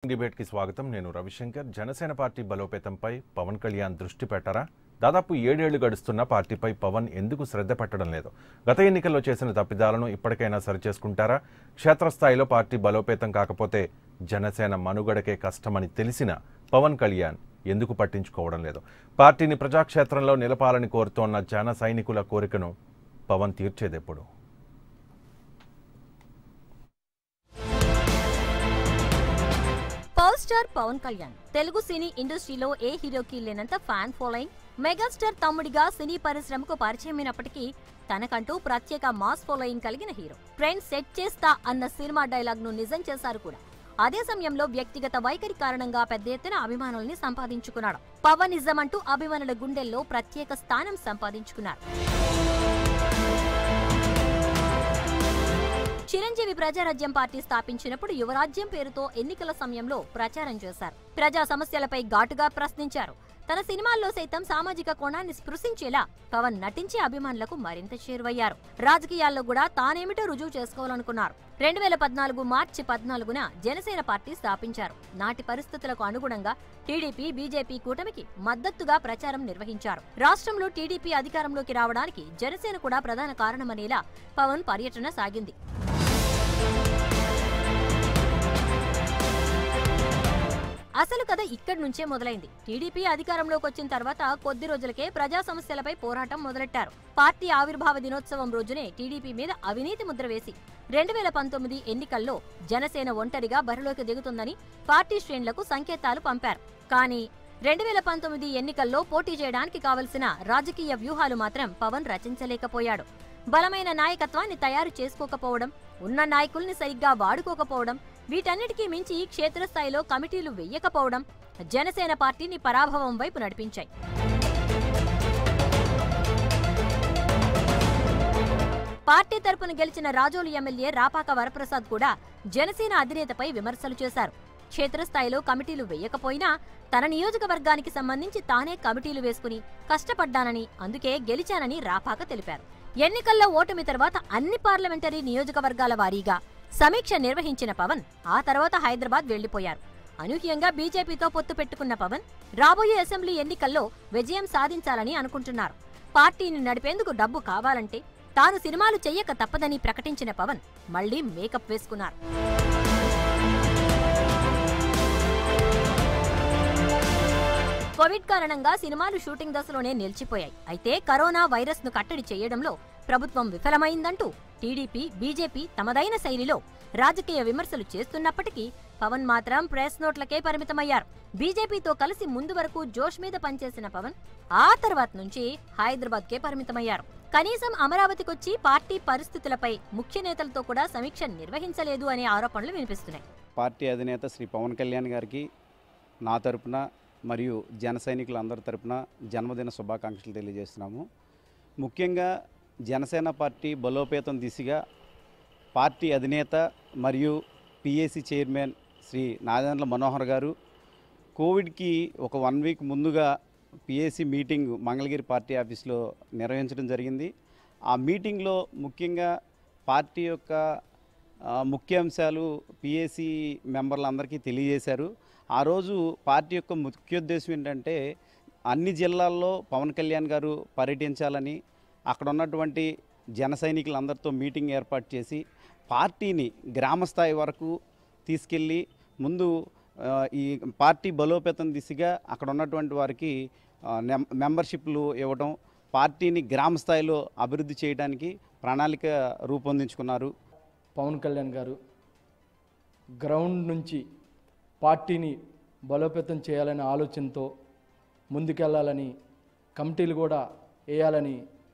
డిబేట్కి స్వాగతం నేను రవిశంకర్ జనసేన పార్టీ బలోపేతంపై పవన్ కళ్యాణ్ దృష్టి పెట్టారా దాదాపు ఏడేళ్లు గడుస్తున్న పార్టీపై పవన్ ఎందుకు శ్రద్ధ పెట్టడం లేదు గత ఎన్నికల్లో చేసిన తప్పిదాలను ఇప్పటికైనా సరిచేసుకుంటారా క్షేత్రస్థాయిలో పార్టీ బలోపేతం కాకపోతే జనసేన మనుగడకే కష్టమని తెలిసిన పవన్ కళ్యాణ్ ఎందుకు పట్టించుకోవడం లేదు పార్టీని ప్రజాక్షేత్రంలో నిలపాలని కోరుతోన్న జన సైనికుల కోరికను పవన్ తీర్చేదెప్పుడు power star Pawan Kalyan Telugu cine ఇండస్ట్రీలో ఏ హీరోకి లేనంత ఫ్యాన్ ఫాలోయింగ్ మెగాస్టార్ తమ్ముడిగా సినీ పరిశ్రమకు పరిచయమైనప్పటికీ తనకంటూ ప్రత్యేక మాస్ ఫాలోయింగ్ కలిగిన హీరో ట్రెండ్ సెట్ చేస్తా అన్న సినిమా డైలాగ్ ను నిజం చేశారు కూడా అదే సమయంలో వ్యక్తిగత వైఖరి కారణంగా పెద్ద ఎత్తున అభిమానుల్ని సంపాదించుకున్నాడు పవనిజం అంటూ అభిమానుల గుండెల్లో ప్రత్యేక స్థానం సంపాదించుకున్నారు చిరంజీవి ప్రజారాజ్యం పార్టీ స్థాపించినప్పుడు యువరాజ్యం పేరుతో ఎన్నికల సమయంలో ప్రచారం చేశారు ప్రజా సమస్యలపై ఘాటుగా ప్రశ్నించారు తన సినిమాల్లో సైతం సామాజిక కోణాన్ని స్పృశించేలా పవన్ నటించి అభిమానులకు మరింత చేరువయ్యారు రాజకీయాల్లో కూడా తానేమిటో రుజువు చేసుకోవాలనుకున్నారు రెండు వేల పద్నాలుగు మార్చి పద్నాలుగున జనసేన పార్టీ స్థాపించారు నాటి పరిస్థితులకు అనుగుణంగా టీడీపీ బీజేపీ కూటమికి మద్దతుగా ప్రచారం నిర్వహించారు రాష్ట్రంలో టీడీపీ అధికారంలోకి రావడానికి జనసేన కూడా ప్రధాన కారణమనేలా పవన్ పర్యటన సాగింది అసలు కథ ఇక్కడి నుంచే మొదలైంది టీడీపీ అధికారంలోకి వచ్చిన తర్వాత కొద్ది రోజులకే ప్రజా సమస్యలపై పోరాటం మొదలెట్టారు పార్టీ ఆవిర్భావ దినోత్సవం రోజునే టీడీపీ మీద అవినీతి ముద్ర వేసి రెండు వేల పంతొమ్మిది ఎన్నికల్లో జనసేన ఒంటరిగా బరిలోకి దిగుతుందని పార్టీ శ్రేణులకు సంకేతాలు పంపారు కానీ రెండు వేల పంతొమ్మిది ఎన్నికల్లో పోటీ చేయడానికి కావలసిన రాజకీయ వ్యూహాలు మాత్రం పవన్ రచించలేకపోయాడు బలమైన నాయకత్వాన్ని తయారు చేసుకోకపోవడం ఉన్న నాయకుల్ని సరిగ్గా వాడుకోకపోవడం వీటన్నిటికీ మించి క్షేత్రస్థాయిలో కమిటీలు వెయ్యకపోవడం జనసేన పార్టీని పరాభవం వైపు నడిపించాయి పార్టీ తరపున గెలిచిన రాజోలు ఎమ్మెల్యే రాపాక వరప్రసాద్ కూడా జనసేన అధినేతపై విమర్శలు చేశారు క్షేత్రస్థాయిలో కమిటీలు వేయకపోయినా తన నియోజకవర్గానికి సంబంధించి తానే కమిటీలు వేసుకుని కష్టపడ్డానని అందుకే గెలిచానని రాపాక తెలిపారు ఎన్నికల్లో ఓటమి తర్వాత అన్ని పార్లమెంటరీ నియోజకవర్గాల వారీగా సమీక్ష నిర్వహించిన పవన్ ఆ తర్వాత హైదరాబాద్ వెళ్లిపోయారు అనూహ్యంగా బీజేపీతో పొత్తు పెట్టుకున్న పవన్ రాబోయే అసెంబ్లీ ఎన్నికల్లో విజయం సాధించాలని అనుకుంటున్నారు పార్టీని నడిపేందుకు డబ్బు కావాలంటే తాను సినిమాలు చెయ్యక తప్పదని ప్రకటించిన పవన్ మళ్లీ మేకప్ వేసుకున్నారు కోవిడ్ కారణంగా సినిమాలు షూటింగ్ దశలోనే నిలిచిపోయాయి అయితే కరోనా వైరస్ ను కట్టడి చేయడంలో ప్రభుత్వం విఫలమైందంటూ టీడీపీ బీజేపీ తమదైన శైలిలో రాజకీయ విమర్శలు చేస్తున్నప్పటికీ పవన్ మాత్రం ప్రెస్ నోట్లకే పరిమితమయ్యారు బీజేపీతో కలిసి ముందు వరకు జోష్ మీద పనిచేసిన పవన్ ఆ తర్వాత నుంచి హైదరాబాద్ కే పరిమితమయ్యారు కనీసం అమరావతికొచ్చి పార్టీ పరిస్థితులపై ముఖ్య నేతలతో కూడా సమీక్ష నిర్వహించలేదు అనే ఆరోపణలు వినిపిస్తున్నాయి పార్టీ అధినేత శ్రీ పవన్ కళ్యాణ్ గారికి నా తరపున మరియు జన సైనికులందరి తరపున జన్మదిన శుభాకాంక్షలు తెలియజేస్తున్నాము ముఖ్యంగా జనసేన పార్టీ బలోపేతం దిశగా పార్టీ అధినేత మరియు పిఏసి చైర్మన్ శ్రీ నాదెండ్ల మనోహర్ గారు కోవిడ్కి ఒక వన్ వీక్ ముందుగా పిఏసి మీటింగ్ మంగళగిరి పార్టీ ఆఫీస్లో నిర్వహించడం జరిగింది ఆ మీటింగ్లో ముఖ్యంగా పార్టీ యొక్క ఆ, ముఖ్య అంశాలు పిఏసి మెంబర్లందరికీ తెలియజేశారు ఆ రోజు పార్టీ యొక్క ముఖ్యోద్దేశం ఏంటంటే అన్ని జిల్లాల్లో పవన్ కళ్యాణ్ గారు పర్యటించాలని అక్కడ ఉన్నటువంటి జన సైనికులందరితో మీటింగ్ ఏర్పాటు చేసి పార్టీని గ్రామ స్థాయి వరకు తీసుకెళ్ళి ముందు ఆ, ఈ పార్టీ బలోపేతం దిశగా అక్కడ ఉన్నటువంటి వారికి ఆ, నెం- మెంబర్షిప్లు ఇవ్వడం పార్టీని గ్రామ స్థాయిలో అభివృద్ధి చేయడానికి ప్రణాళిక రూపొందించుకున్నారు పవన్ కళ్యాణ్ గారు గ్రౌండ్ నుంచి పార్టీని బలోపేతం చేయాలనే ఆలోచనతో ముందుకెళ్ళాలని కమిటీలు కూడా వేయాలని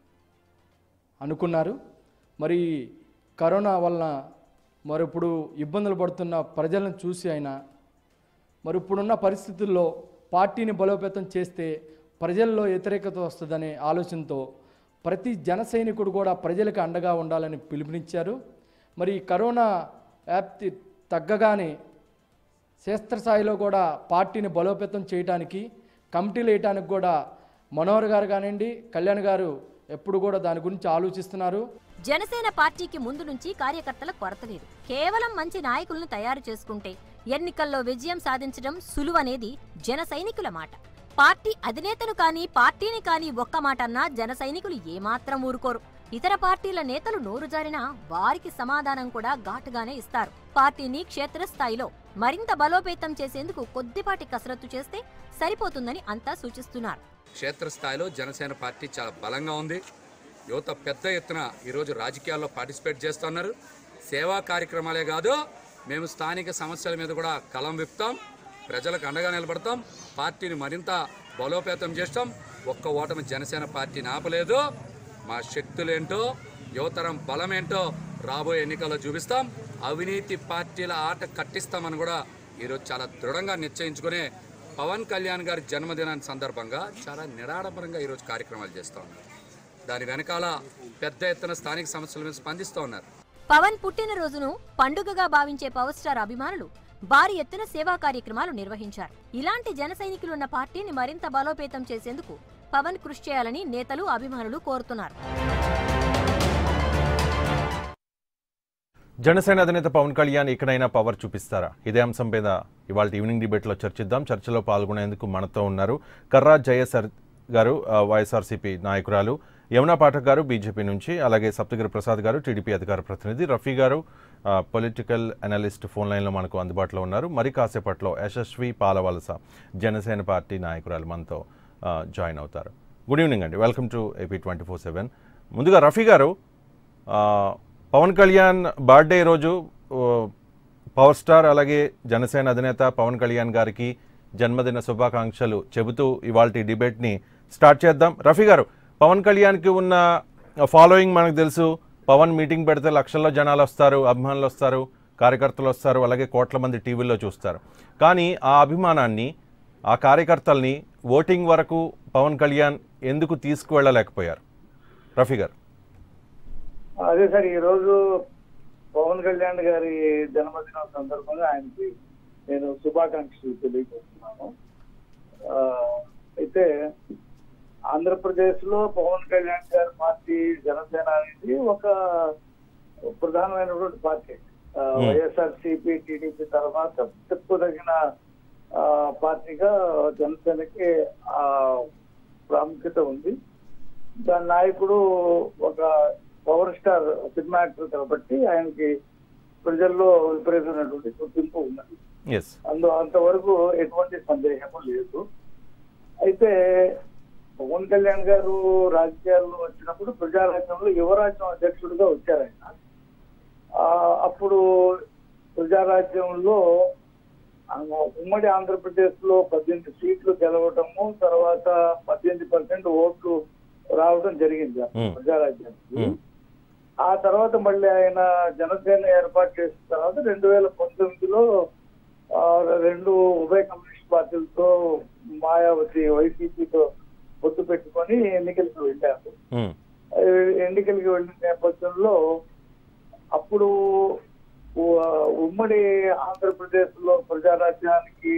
అనుకున్నారు మరి కరోనా వలన మరి ఇప్పుడు ఇబ్బందులు పడుతున్న ప్రజలను చూసి ఆయన మరి ఇప్పుడున్న పరిస్థితుల్లో పార్టీని బలోపేతం చేస్తే ప్రజల్లో వ్యతిరేకత వస్తుందనే ఆలోచనతో ప్రతి జన సైనికుడు కూడా ప్రజలకు అండగా ఉండాలని పిలుపునిచ్చారు మరి ఈ కరోనా వ్యాప్తి తగ్గగానే క్షేత్రస్థాయిలో కూడా పార్టీని బలోపేతం చేయడానికి కమిటీలు వేయడానికి కూడా మనోహర్ గారు కానివ్వండి కళ్యాణ్ గారు ఎప్పుడు కూడా దాని గురించి ఆలోచిస్తున్నారు జనసేన పార్టీకి ముందు నుంచి కార్యకర్తల కొరత లేదు కేవలం మంచి నాయకులను తయారు చేసుకుంటే ఎన్నికల్లో విజయం సాధించడం సులువనేది జన సైనికుల మాట పార్టీ అధినేతను కానీ పార్టీని కానీ ఒక్క మాట అన్నా జన సైనికులు ఏమాత్రం ఊరుకోరు ఇతర పార్టీల నేతలు నోరు జారినా వారికి సమాధానం కూడా ఘాటుగానే ఇస్తారు పార్టీని క్షేత్రస్థాయిలో మరింత బలోపేతం చేసేందుకు కొద్దిపాటి కసరత్తు చేస్తే సరిపోతుందని అంతా సూచిస్తున్నారు క్షేత్రస్థాయిలో జనసేన పార్టీ చాలా బలంగా ఉంది యువత పెద్ద ఎత్తున ఈరోజు రాజకీయాల్లో పార్టిసిపేట్ చేస్తున్నారు సేవా కార్యక్రమాలే కాదు మేము స్థానిక సమస్యల మీద కూడా కలం విప్పుతాం ప్రజలకు అండగా నిలబడతాం పార్టీని మరింత బలోపేతం చేస్తాం ఒక్క ఓటమి జనసేన పార్టీని ఆపలేదు మా శక్తులేంటో యువతరం బలమేంటో రాబోయే ఎన్నికల్లో చూపిస్తాం అవినీతి పార్టీల ఆట కట్టిస్తామని కూడా ఈరోజు చాలా దృఢంగా నిశ్చయించుకుని పవన్ కళ్యాణ్ గారి జన్మదినాన్ని సందర్భంగా చాలా నిరాడంబరంగా ఈరోజు కార్యక్రమాలు చేస్తూ ఉన్నారు దాని వెనకాల పెద్ద ఎత్తున స్థానిక సమస్యల మీద స్పందిస్తూ ఉన్నారు పవన్ పుట్టినరోజును పండుగగా భావించే పవర్ స్టార్ అభిమానులు భారీ ఎత్తున సేవా కార్యక్రమాలు నిర్వహించారు ఇలాంటి జన సైనికులున్న పార్టీని మరింత బలోపేతం చేసేందుకు పవన్ కృషి చేయాలని నేతలు అభిమానులు కోరుతున్నారు జనసేన అధినేత పవన్ కళ్యాణ్ ఇకనైనా పవర్ చూపిస్తారా ఇదే అంశం మీద ఇవాళ ఈవినింగ్ డిబేట్లో చర్చిద్దాం చర్చలో పాల్గొనేందుకు మనతో ఉన్నారు కర్రా జయసర్ గారు ఆ, వైఎస్ఆర్సీపీ నాయకురాలు యమునా పాఠక్ గారు బీజేపీ నుంచి అలాగే సప్తగిరి ప్రసాద్ గారు టీడీపీ అధికార ప్రతినిధి రఫీ గారు ఆ, పొలిటికల్ అనలిస్ట్ ఫోన్ లైన్లో మనకు అందుబాటులో ఉన్నారు మరి కాసేపట్లో యశస్వి పాలవలస జనసేన పార్టీ నాయకురాలు మనతో ఆ, జాయిన్ అవుతారు గుడ్ ఈవినింగ్ అండి welcome to AP twenty four seven ముందుగా రఫీ గారు ఆ, పవన్ కళ్యాణ్ బర్త్డే రోజు ఓ, పవర్ స్టార్ అలాగే జనసేన అధినేత పవన్ కళ్యాణ్ గారికి జన్మదిన శుభాకాంక్షలు చెబుతూ ఇవాళ డిబేట్ని స్టార్ట్ చేద్దాం రఫీ గారు పవన్ కళ్యాణ్కి ఉన్న ఫాలోయింగ్ మనకు తెలుసు పవన్ మీటింగ్ పెడితే లక్షల్లో జనాలు వస్తారు అభిమానులు వస్తారు కార్యకర్తలు వస్తారు అలాగే కోట్ల మంది టీవీల్లో చూస్తారు కానీ ఆ అభిమానాన్ని ఆ కార్యకర్తల్ని ఓటింగ్ వరకు పవన్ కళ్యాణ్ ఎందుకు తీసుకువెళ్ళలేకపోయారు రఫీ గారు అదే సార్ ఈ రోజు పవన్ కళ్యాణ్ గారి జన్మదినం సందర్భంగా ఆయనకి నేను శుభాకాంక్షలు తెలియజేస్తున్నాను ఆ, అయితే ఆంధ్రప్రదేశ్ లో పవన్ కళ్యాణ్ గారి పార్టీ జనసేన అనేది ఒక ప్రధానమైనటువంటి పార్టీ ఆ, వైఎస్ఆర్ సిపి టీడీపీ తర్వాత చెప్పుదగిన ఆ, పార్టీగా జనసేనకి ఆ ప్రాముఖ్యత ఉంది దాని నాయకుడు ఒక పవర్ స్టార్ సినిమా యాక్టర్ కాబట్టి ఆయనకి ప్రజల్లో విపరీతమైనటువంటి గుర్తింపు ఉన్నది ఎస్ అందు అంతవరకు ఎటువంటి సందేహము లేదు అయితే పవన్ కళ్యాణ్ గారు రాజకీయాల్లో వచ్చినప్పుడు ప్రజారాజ్యంలో యువరాజ్యం అధ్యక్షుడిగా వచ్చారు ఆయన ఆ, అప్పుడు ప్రజారాజ్యంలో ఆ, ఉమ్మడి ఆంధ్రప్రదేశ్ లో పద్దెనిమిది సీట్లు గెలవటము తర్వాత పద్దెనిమిది పర్సెంట్ ఓట్లు రావడం జరిగింది అప్పుడు Hmm. ప్రజారాజ్యానికి Hmm. ఆ తర్వాత మళ్ళీ ఆయన జనసేన ఏర్పాటు చేసిన తర్వాత రెండు వేల పంతొమ్మిదిలో ఆ, రెండు ఉభయ కమ్యూనిస్ట్ పార్టీలతో మాయావతి వైసీపీతో పొత్తు పెట్టుకొని ఎన్నికలకు వెళ్ళారు మ్మ్. ఎ- ఎన్నికలకు వెళ్ళిన నేపథ్యంలో అప్పుడు ఉ- ఉమ్మడి ఆంధ్రప్రదేశ్ లో ప్రజారాజ్యానికి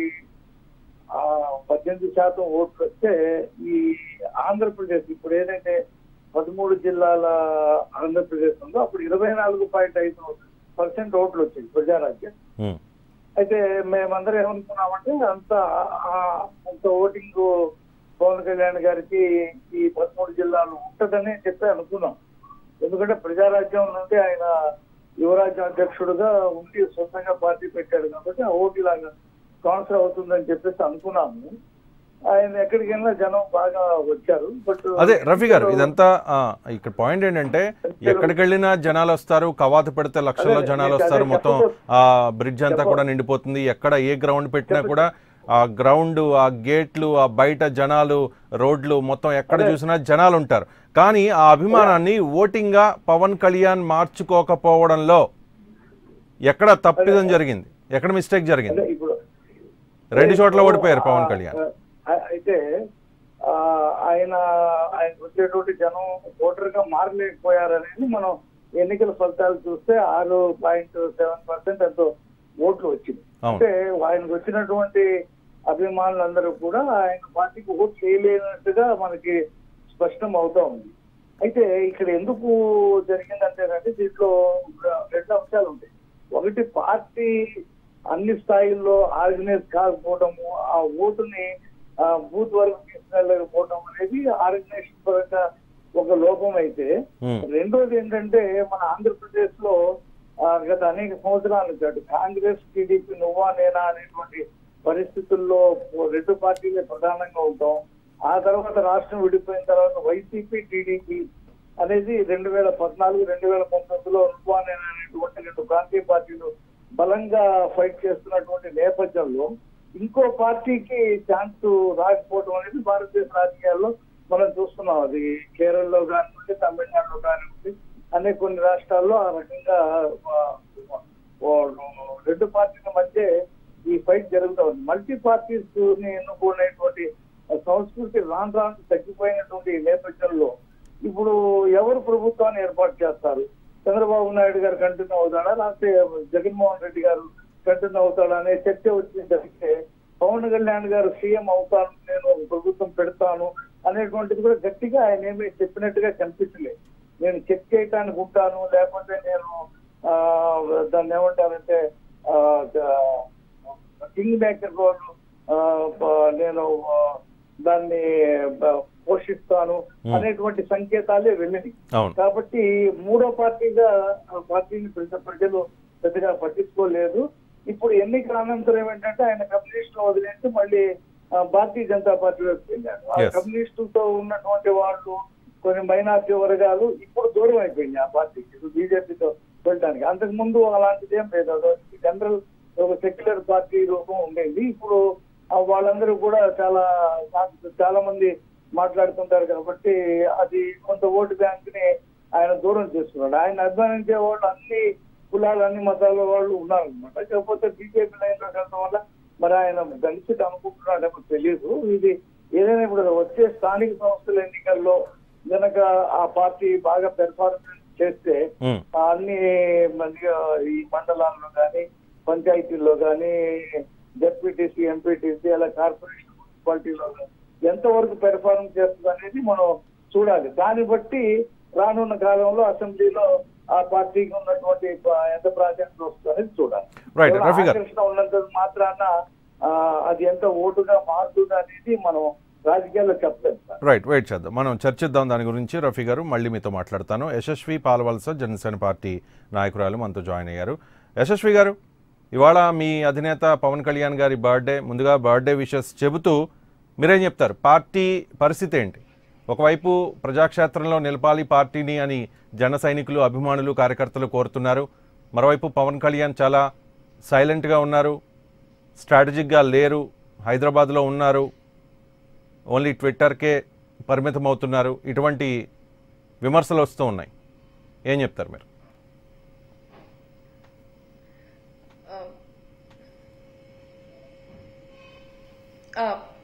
ఆ పద్దెనిమిది శాతం ఓట్లు వస్తే ఈ ఆంధ్రప్రదేశ్ ఇప్పుడు ఏదైతే పదమూడు జిల్లాల ఆంధ్రప్రదేశ్ ఉందో అప్పుడు ఇరవై నాలుగు పాయింట్ ఐదు పర్సెంట్ ఓట్లు వచ్చాయి ప్రజారాజ్యం మ్మ్. అయితే మేమందరం ఏమనుకున్నామంటే అంత ఆ- అంత ఓటింగ్ పవన్ కళ్యాణ్ గారికి ఈ పదమూడు జిల్లాలు ఉంటదని చెప్పి అనుకున్నాం ఎందుకంటే ప్రజారాజ్యం నుండి ఆయన యువరాజ్యం అధ్యక్షుడుగా ఉండి సొంతంగా పార్టీ పెట్టాడు కాబట్టి ఆ ఓటు ఇలాగా కౌన్సిల్ అవుతుందని చెప్పేసి అనుకున్నాము ఆయన ఎక్కడికి వెళ్ళినా జనం బాగా వచ్చారు బట్ అదే రఫీ గారు ఇదంతా ఆ, ఇక్కడ పాయింట్ ఏంటంటే ఎక్కడికి వెళ్ళినా జనాలు వస్తారు కవాతు పెడితే లక్షల్లో అదే, జనాలు అదే, వస్తారు అదే మొత్తం చెప్పబో- ఆ బ్రిడ్జ్ అంతా కూడా నిండిపోతుంది ఎక్కడ ఏ గ్రౌండ్ పెట్టినా కూడా ఆ గ్రౌండ్ ఆ గేట్లు ఆ బయట జనాలు రోడ్లు మొత్తం ఎక్కడ చూసినా జనాలు ఉంటారు కానీ ఆ అభిమానాన్ని ఓటింగ్ గా పవన్ కళ్యాణ్ మార్చుకోకపోవడంలో ఎక్కడ తప్పిదం జరిగింది ఎక్కడ మిస్టేక్ జరిగింది అదే ఇప్పుడు రెండు చోట్ల ఓడిపోయారు పవన్ కళ్యాణ్ ఆ- అయితే ఆ, ఆయన ఆయన వచ్చేటువంటి జనం ఓటర్ గా మారలేకపోయారనేది మనం ఎన్నికల ఫలితాలు చూస్తే ఆరు పాయింట్ సెవెన్ పర్సెంట్ ఎంతో ఓట్లు వచ్చింది అవును అంటే ఆయనకు వచ్చినటువంటి అభిమానులందరూ కూడా ఆయన పార్టీకి ఓట్ చేయలేనట్టుగా మనకి స్పష్టం అవుతా ఉంది అయితే ఇక్కడ ఎందుకు జరిగిందంటేనంటే దీంట్లో రెండు అంశాలు ఉంటాయి ఒకటి పార్టీ అన్ని స్థాయిల్లో ఆర్గనైజ్ కాకపోవడము ఆ ఓటుని ఆ, బూత్ వరకు తీసుకెళ్ళకపోవడం అనేది ఆర్గనైజేషన్ పరంగా ఒక లోపం అయితే ఉమ్, రెండోది ఏంటంటే మన ఆంధ్రప్రదేశ్ లో ఆ, గత అనేక సంవత్సరాల నుంచి అటు కాంగ్రెస్ టీడీపీ నువ్వా నేనా అనేటువంటి పరిస్థితుల్లో రెండు పార్టీలే ప్రధానంగా ఉంటాం ఆ తర్వాత రాష్ట్రం విడిపోయిన తర్వాత వైసీపీ టీడీపీ అనేది రెండు వేల పద్నాలుగు రెండు వేల పంతొమ్మిదిలో నువ్వా నేనా అనేటువంటి రెండు ప్రాంతీయ పార్టీలు బలంగా ఫైట్ చేస్తున్నటువంటి నేపథ్యంలో ఇంకో పార్టీకి ఛాన్స్ రాకపోవడం అనేది భారతదేశ రాజకీయాల్లో మనం చూస్తున్నాం అది కేరళలో కానివ్వండి తమిళనాడులో కానివ్వండి అనే కొన్ని రాష్ట్రాల్లో ఆ రకంగా ఆ, ఆ, రెండు పార్టీల మధ్య ఈ ఫైట్ జరుగుతూ ఉంది మల్టీ పార్టీస్ ని ఎన్నుకునేటువంటి సంస్కృతి రాను రాను తగ్గిపోయినటువంటి ఈ నేపథ్యంలో ఇప్పుడు ఎవరు ప్రభుత్వాన్ని ఏర్పాటు చేస్తారు చంద్రబాబు నాయుడు గారు కంటిన్యూ అవుతాడా లేకపోతే జగన్మోహన్ రెడ్డి గారు కంటిన్యూ అవుతాడా అనే చర్చ వచ్చింది తప్పితే పవన్ కళ్యాణ్ గారు సీఎం అవుతాను నేను ప్రభుత్వం పెడతాను అనేటువంటిది కూడా గట్టిగా ఆయన ఏమీ చెప్పినట్టుగా కనిపించలేదు నేను చెక్ చేయటానికి ఉంటాను లేకపోతే నేను ఆ, దాన్ని ఏమంటారంటే ఆ, ద- కింగ్ మేకర్ రోల్ నేను ఆ, దాన్ని బ- పోషిస్తాను అనేటువంటి సంకేతాలే వెళ్ళినాయి అవును కాబట్టి మూడో పార్టీగా ఆ పార్టీని ప్రజ- ప్రజలు పెద్దగా పట్టించుకోలేదు ఇప్పుడు ఎన్నికల అనంతరం ఏంటంటే ఆయన కమ్యూనిస్టులు వదిలేసి మళ్ళీ ఆ, భారతీయ జనతా పార్టీలోకి వెళ్ళారు ఆ Yes. కమ్యూనిస్టులతో ఉన్నటువంటి వాళ్ళు కొన్ని మైనార్టీ వర్గాలు ఇప్పుడు దూరం అయిపోయింది ఆ పార్టీకి ఇప్పుడు బీజేపీతో వెళ్ళడానికి అంతకు ముందు అలాంటిది ఏం లేదు అది జనరల్ ఒక సెక్యులర్ పార్టీ రూపం ఉండేది ఇప్పుడు ఆ వాళ్ళందరూ కూడా చాలా చాలా మంది మాట్లాడుతుంటారు కాబట్టి అది కొంత ఓటు బ్యాంక్ ని ఆయన దూరం చేస్తున్నాడు ఆయన అభిమానించే వాళ్ళు అన్ని కులాలు అన్ని మతాల వాళ్ళు ఉన్నారనమాట కాకపోతే బీజేపీ లైన్ లో వెళ్ళడం వల్ల మరి ఆయన గెలిచి అనుకుంటున్నాడేమో తెలియదు ఇది ఏదైనా ఇప్పుడు వచ్చే స్థానిక సంస్థల ఎన్నికల్లో గనక ఆ పార్టీ బాగా పెర్ఫార్మెన్స్ చేస్తే ఉమ్, ఆ అన్ని మంది ఆ, ఈ మండలాల్లో కానీ పంచాయతీల్లో కానీ జెడ్పీటీసీ ఎంపీటీసీ అలా కార్పొరేషన్ మున్సిపాలిటీలో కానీ ఎంతవరకు పెర్ఫార్మ్ చేస్తుంది అనేది మనం చూడాలి దాన్ని బట్టి రానున్న కాలంలో అసెంబ్లీలో ఆ పార్టీకి ఉన్నటువంటి ప- ఎంత ప్రాధాన్యత వస్తుంది అనేది చూడాలి Right, కేవలం రఫీ గారు. ఆకర్షణ ఉన్నంత మాత్రాన ఆ, అది ఎంత ఓటుగా మారుతుంది అనేది మనం రాజకీయాల్లో చెప్పలేదు సార్ రైట్ వెయిట్ చేద్దాం మనం చర్చిద్దాం దాని గురించి రఫీ గారు మళ్ళీ మీతో మాట్లాడతాను యశస్వి పాలవలస జనసేన పార్టీ నాయకురాలు మనతో జాయిన్ అయ్యారు యశస్వి గారు ఇవాళ మీ అధినేత పవన్ కళ్యాణ్ గారి బర్త్డే ముందుగా బర్త్డే విషెస్ చెబుతూ మీరేం చెప్తారు పార్టీ పరిస్థితి ఏంటి ఒకవైపు ప్రజాక్షేత్రంలో నిలపాలి పార్టీని అని జన సైనికులు అభిమానులు కార్యకర్తలు కోరుతున్నారు మరోవైపు పవన్ కళ్యాణ్ చాలా సైలెంట్గా ఉన్నారు స్ట్రాటజిక్గా లేరు హైదరాబాద్లో ఉన్నారు ఓన్లీ ట్విట్టర్కే పరిమితం అవుతున్నారు ఇటువంటి విమర్శలు వస్తూ ఉన్నాయి ఏం చెప్తారు మీరు ఆ,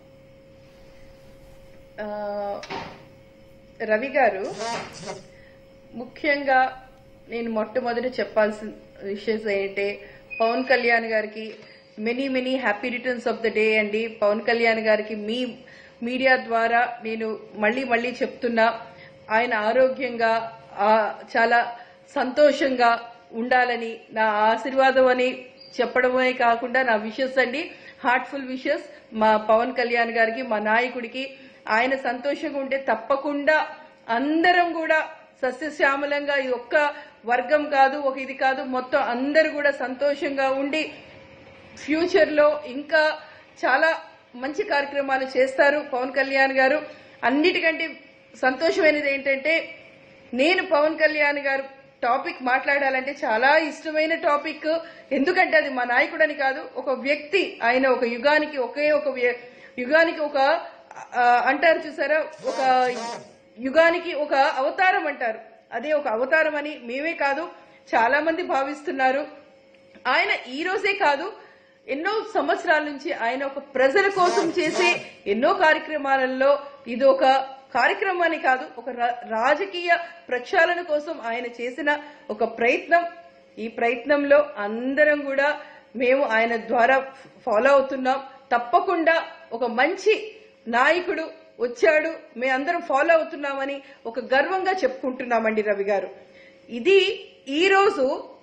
ఆ, రవి గారు ముఖ్యంగా నేను మొట్టమొదటి చెప్పాల్సిన విషయం ఏంటంటే పవన్ కళ్యాణ్ గారికి many many happy returns of the day అండి పవన్ కళ్యాణ్ గారికి మీ మీడియా ద్వారా నేను మళ్ళీ మళ్ళీ చెప్తున్నా ఆయన ఆరోగ్యంగా ఆ, చాలా సంతోషంగా ఉండాలని నా ఆశీర్వాదం అని చెప్పడమే కాకుండా నా విషెస్ అండి హార్ట్ఫుల్ విషెస్ మా పవన్ కళ్యాణ్ గారికి మా నాయకుడికి ఆయన సంతోషంగా ఉంటే తప్పకుండా అందరం కూడా సస్యశ్యామలంగా ఇది ఒక్క వర్గం కాదు ఒక ఇది కాదు మొత్తం అందరూ కూడా సంతోషంగా ఉండి ఫ్యూచర్ లో ఇంకా చాలా మంచి కార్యక్రమాలు చేస్తారు పవన్ కళ్యాణ్ గారు అన్నిటికంటే సంతోషమైనది ఏంటంటే నేను పవన్ కళ్యాణ్ గారు టాపిక్ మాట్లాడాలంటే చాలా ఇష్టమైన టాపిక్ ఎందుకంటే అది మా నాయకుడని కాదు ఒక వ్యక్తి ఆయన ఒక యుగానికి ఒకే ఒక వ్య- యుగానికి ఒక ఆ, అంటారు చూసారా ఒక యుగానికి ఒక అవతారం అంటారు అదే ఒక అవతారం అని మేమే కాదు చాలా మంది భావిస్తున్నారు ఆయన ఈ రోజే కాదు ఎన్నో సంవత్సరాల నుంచి ఆయన ఒక ప్రజల కోసం చేసే ఎన్నో కార్యక్రమాలలో ఇది ఒక కార్యక్రమాన్ని కాదు ఒక రా- రాజకీయ ప్రక్షాళన కోసం ఆయన చేసిన ఒక ప్రయత్నం ఈ ప్రయత్నంలో అందరం కూడా మేము ఆయన ద్వారా ఫాలో అవుతున్నాం తప్పకుండా ఒక మంచి నాయకుడు వచ్చాడు మేమందరం ఫాలో అవుతున్నామని ఒక గర్వంగా చెప్పుకుంటున్నామండి రవి గారు ఇది ఈ రోజు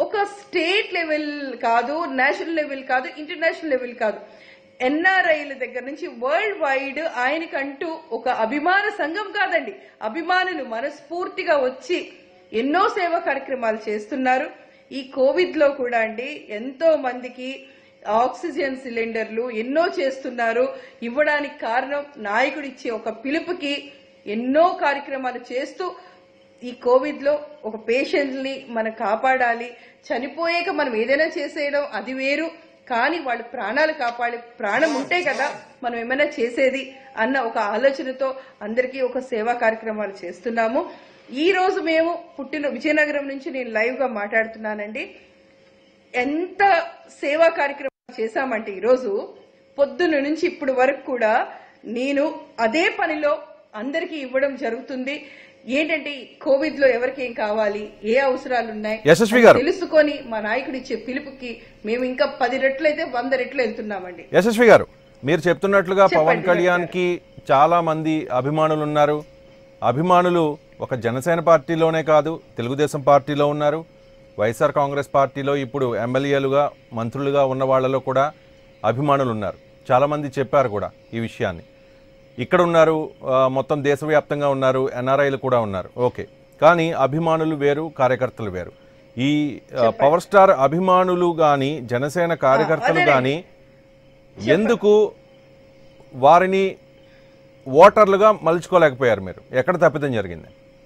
ఒక స్టేట్ లెవెల్ కాదు నేషనల్ లెవెల్ కాదు ఇంటర్నేషనల్ లెవెల్ కాదు ఎన్ఆర్ఐల దగ్గర నుంచి వరల్డ్ వైడ్ ఆయనకంటూ ఒక అభిమాన సంఘం కాదండి అభిమానులు మనస్ఫూర్తిగా వచ్చి ఎన్నో సేవా కార్యక్రమాలు చేస్తున్నారు ఈ కోవిడ్ లో కూడా అండి ఎంతో మందికి ఆక్సిజన్ సిలిండర్లు ఎన్నో చేస్తున్నారు ఇవ్వడానికి కారణం నాయకుడిచ్చే ఒక పిలుపుకి ఎన్నో కార్యక్రమాలు చేస్తూ ఈ కోవిడ్ లో ఒక పేషెంట్ ని మనం కాపాడాలి చనిపోయాక మనం ఏదైనా చేసేయడం అది వేరు కానీ వాళ్ళు ప్రాణాలు కాపాడి ప్రాణం ఉంటే కదా మనం ఏమైనా చేసేది అన్న ఒక ఆలోచనతో అందరికీ ఒక సేవా కార్యక్రమాలు చేస్తున్నాము ఈ రోజు మేము పుట్టిన విజయనగరం నుంచి నేను లైవ్ గా మాట్లాడుతున్నానండి ఎంత సేవా కార్యక్రమం చేశామంటే ఈరోజు పొద్దున్న నుంచి ఇప్పుడు వరకు కూడా నేను అదే పనిలో అందరికీ ఇవ్వడం జరుగుతుంది ఏంటంటే కోవిడ్ లో ఎవరికి ఏం కావాలి ఏ అవసరాలు ఉన్నాయి యశస్వి గారు. అది తెలుసుకొని మా నాయకుడు ఇచ్చే పిలుపుకి మేము ఇంకా పది రెట్లు అయితే వంద రెట్లు వెళ్తున్నామండి యశస్వి గారు మీరు చెప్తున్నట్లుగా చెప్పండి, పవన్ కళ్యాణ్ కి చాలా మంది అభిమానులు ఉన్నారు అభిమానులు ఒక జనసేన పార్టీలోనే కాదు తెలుగుదేశం పార్టీలో ఉన్నారు వైఎస్ఆర్ కాంగ్రెస్ పార్టీలో ఇప్పుడు ఎమ్మెల్యేలుగా మంత్రులుగా ఉన్న వాళ్ళలో కూడా అభిమానులు ఉన్నారు చాలామంది చెప్పారు కూడా ఈ విషయాన్ని ఇక్కడ ఉన్నారు ఆ, మొత్తం దేశవ్యాప్తంగా ఉన్నారు ఎన్ఆర్ఐలు కూడా ఉన్నారు ఓకే కానీ అభిమానులు వేరు కార్యకర్తలు వేరు ఈ ఆ, పవర్ స్టార్ అభిమానులు కానీ జనసేన కార్యకర్తలు అదేనండి. కానీ ఎందుకు వారిని ఓటర్లుగా మలుచుకోలేకపోయారు మీరు ఎక్కడ తప్పిదం జరిగింది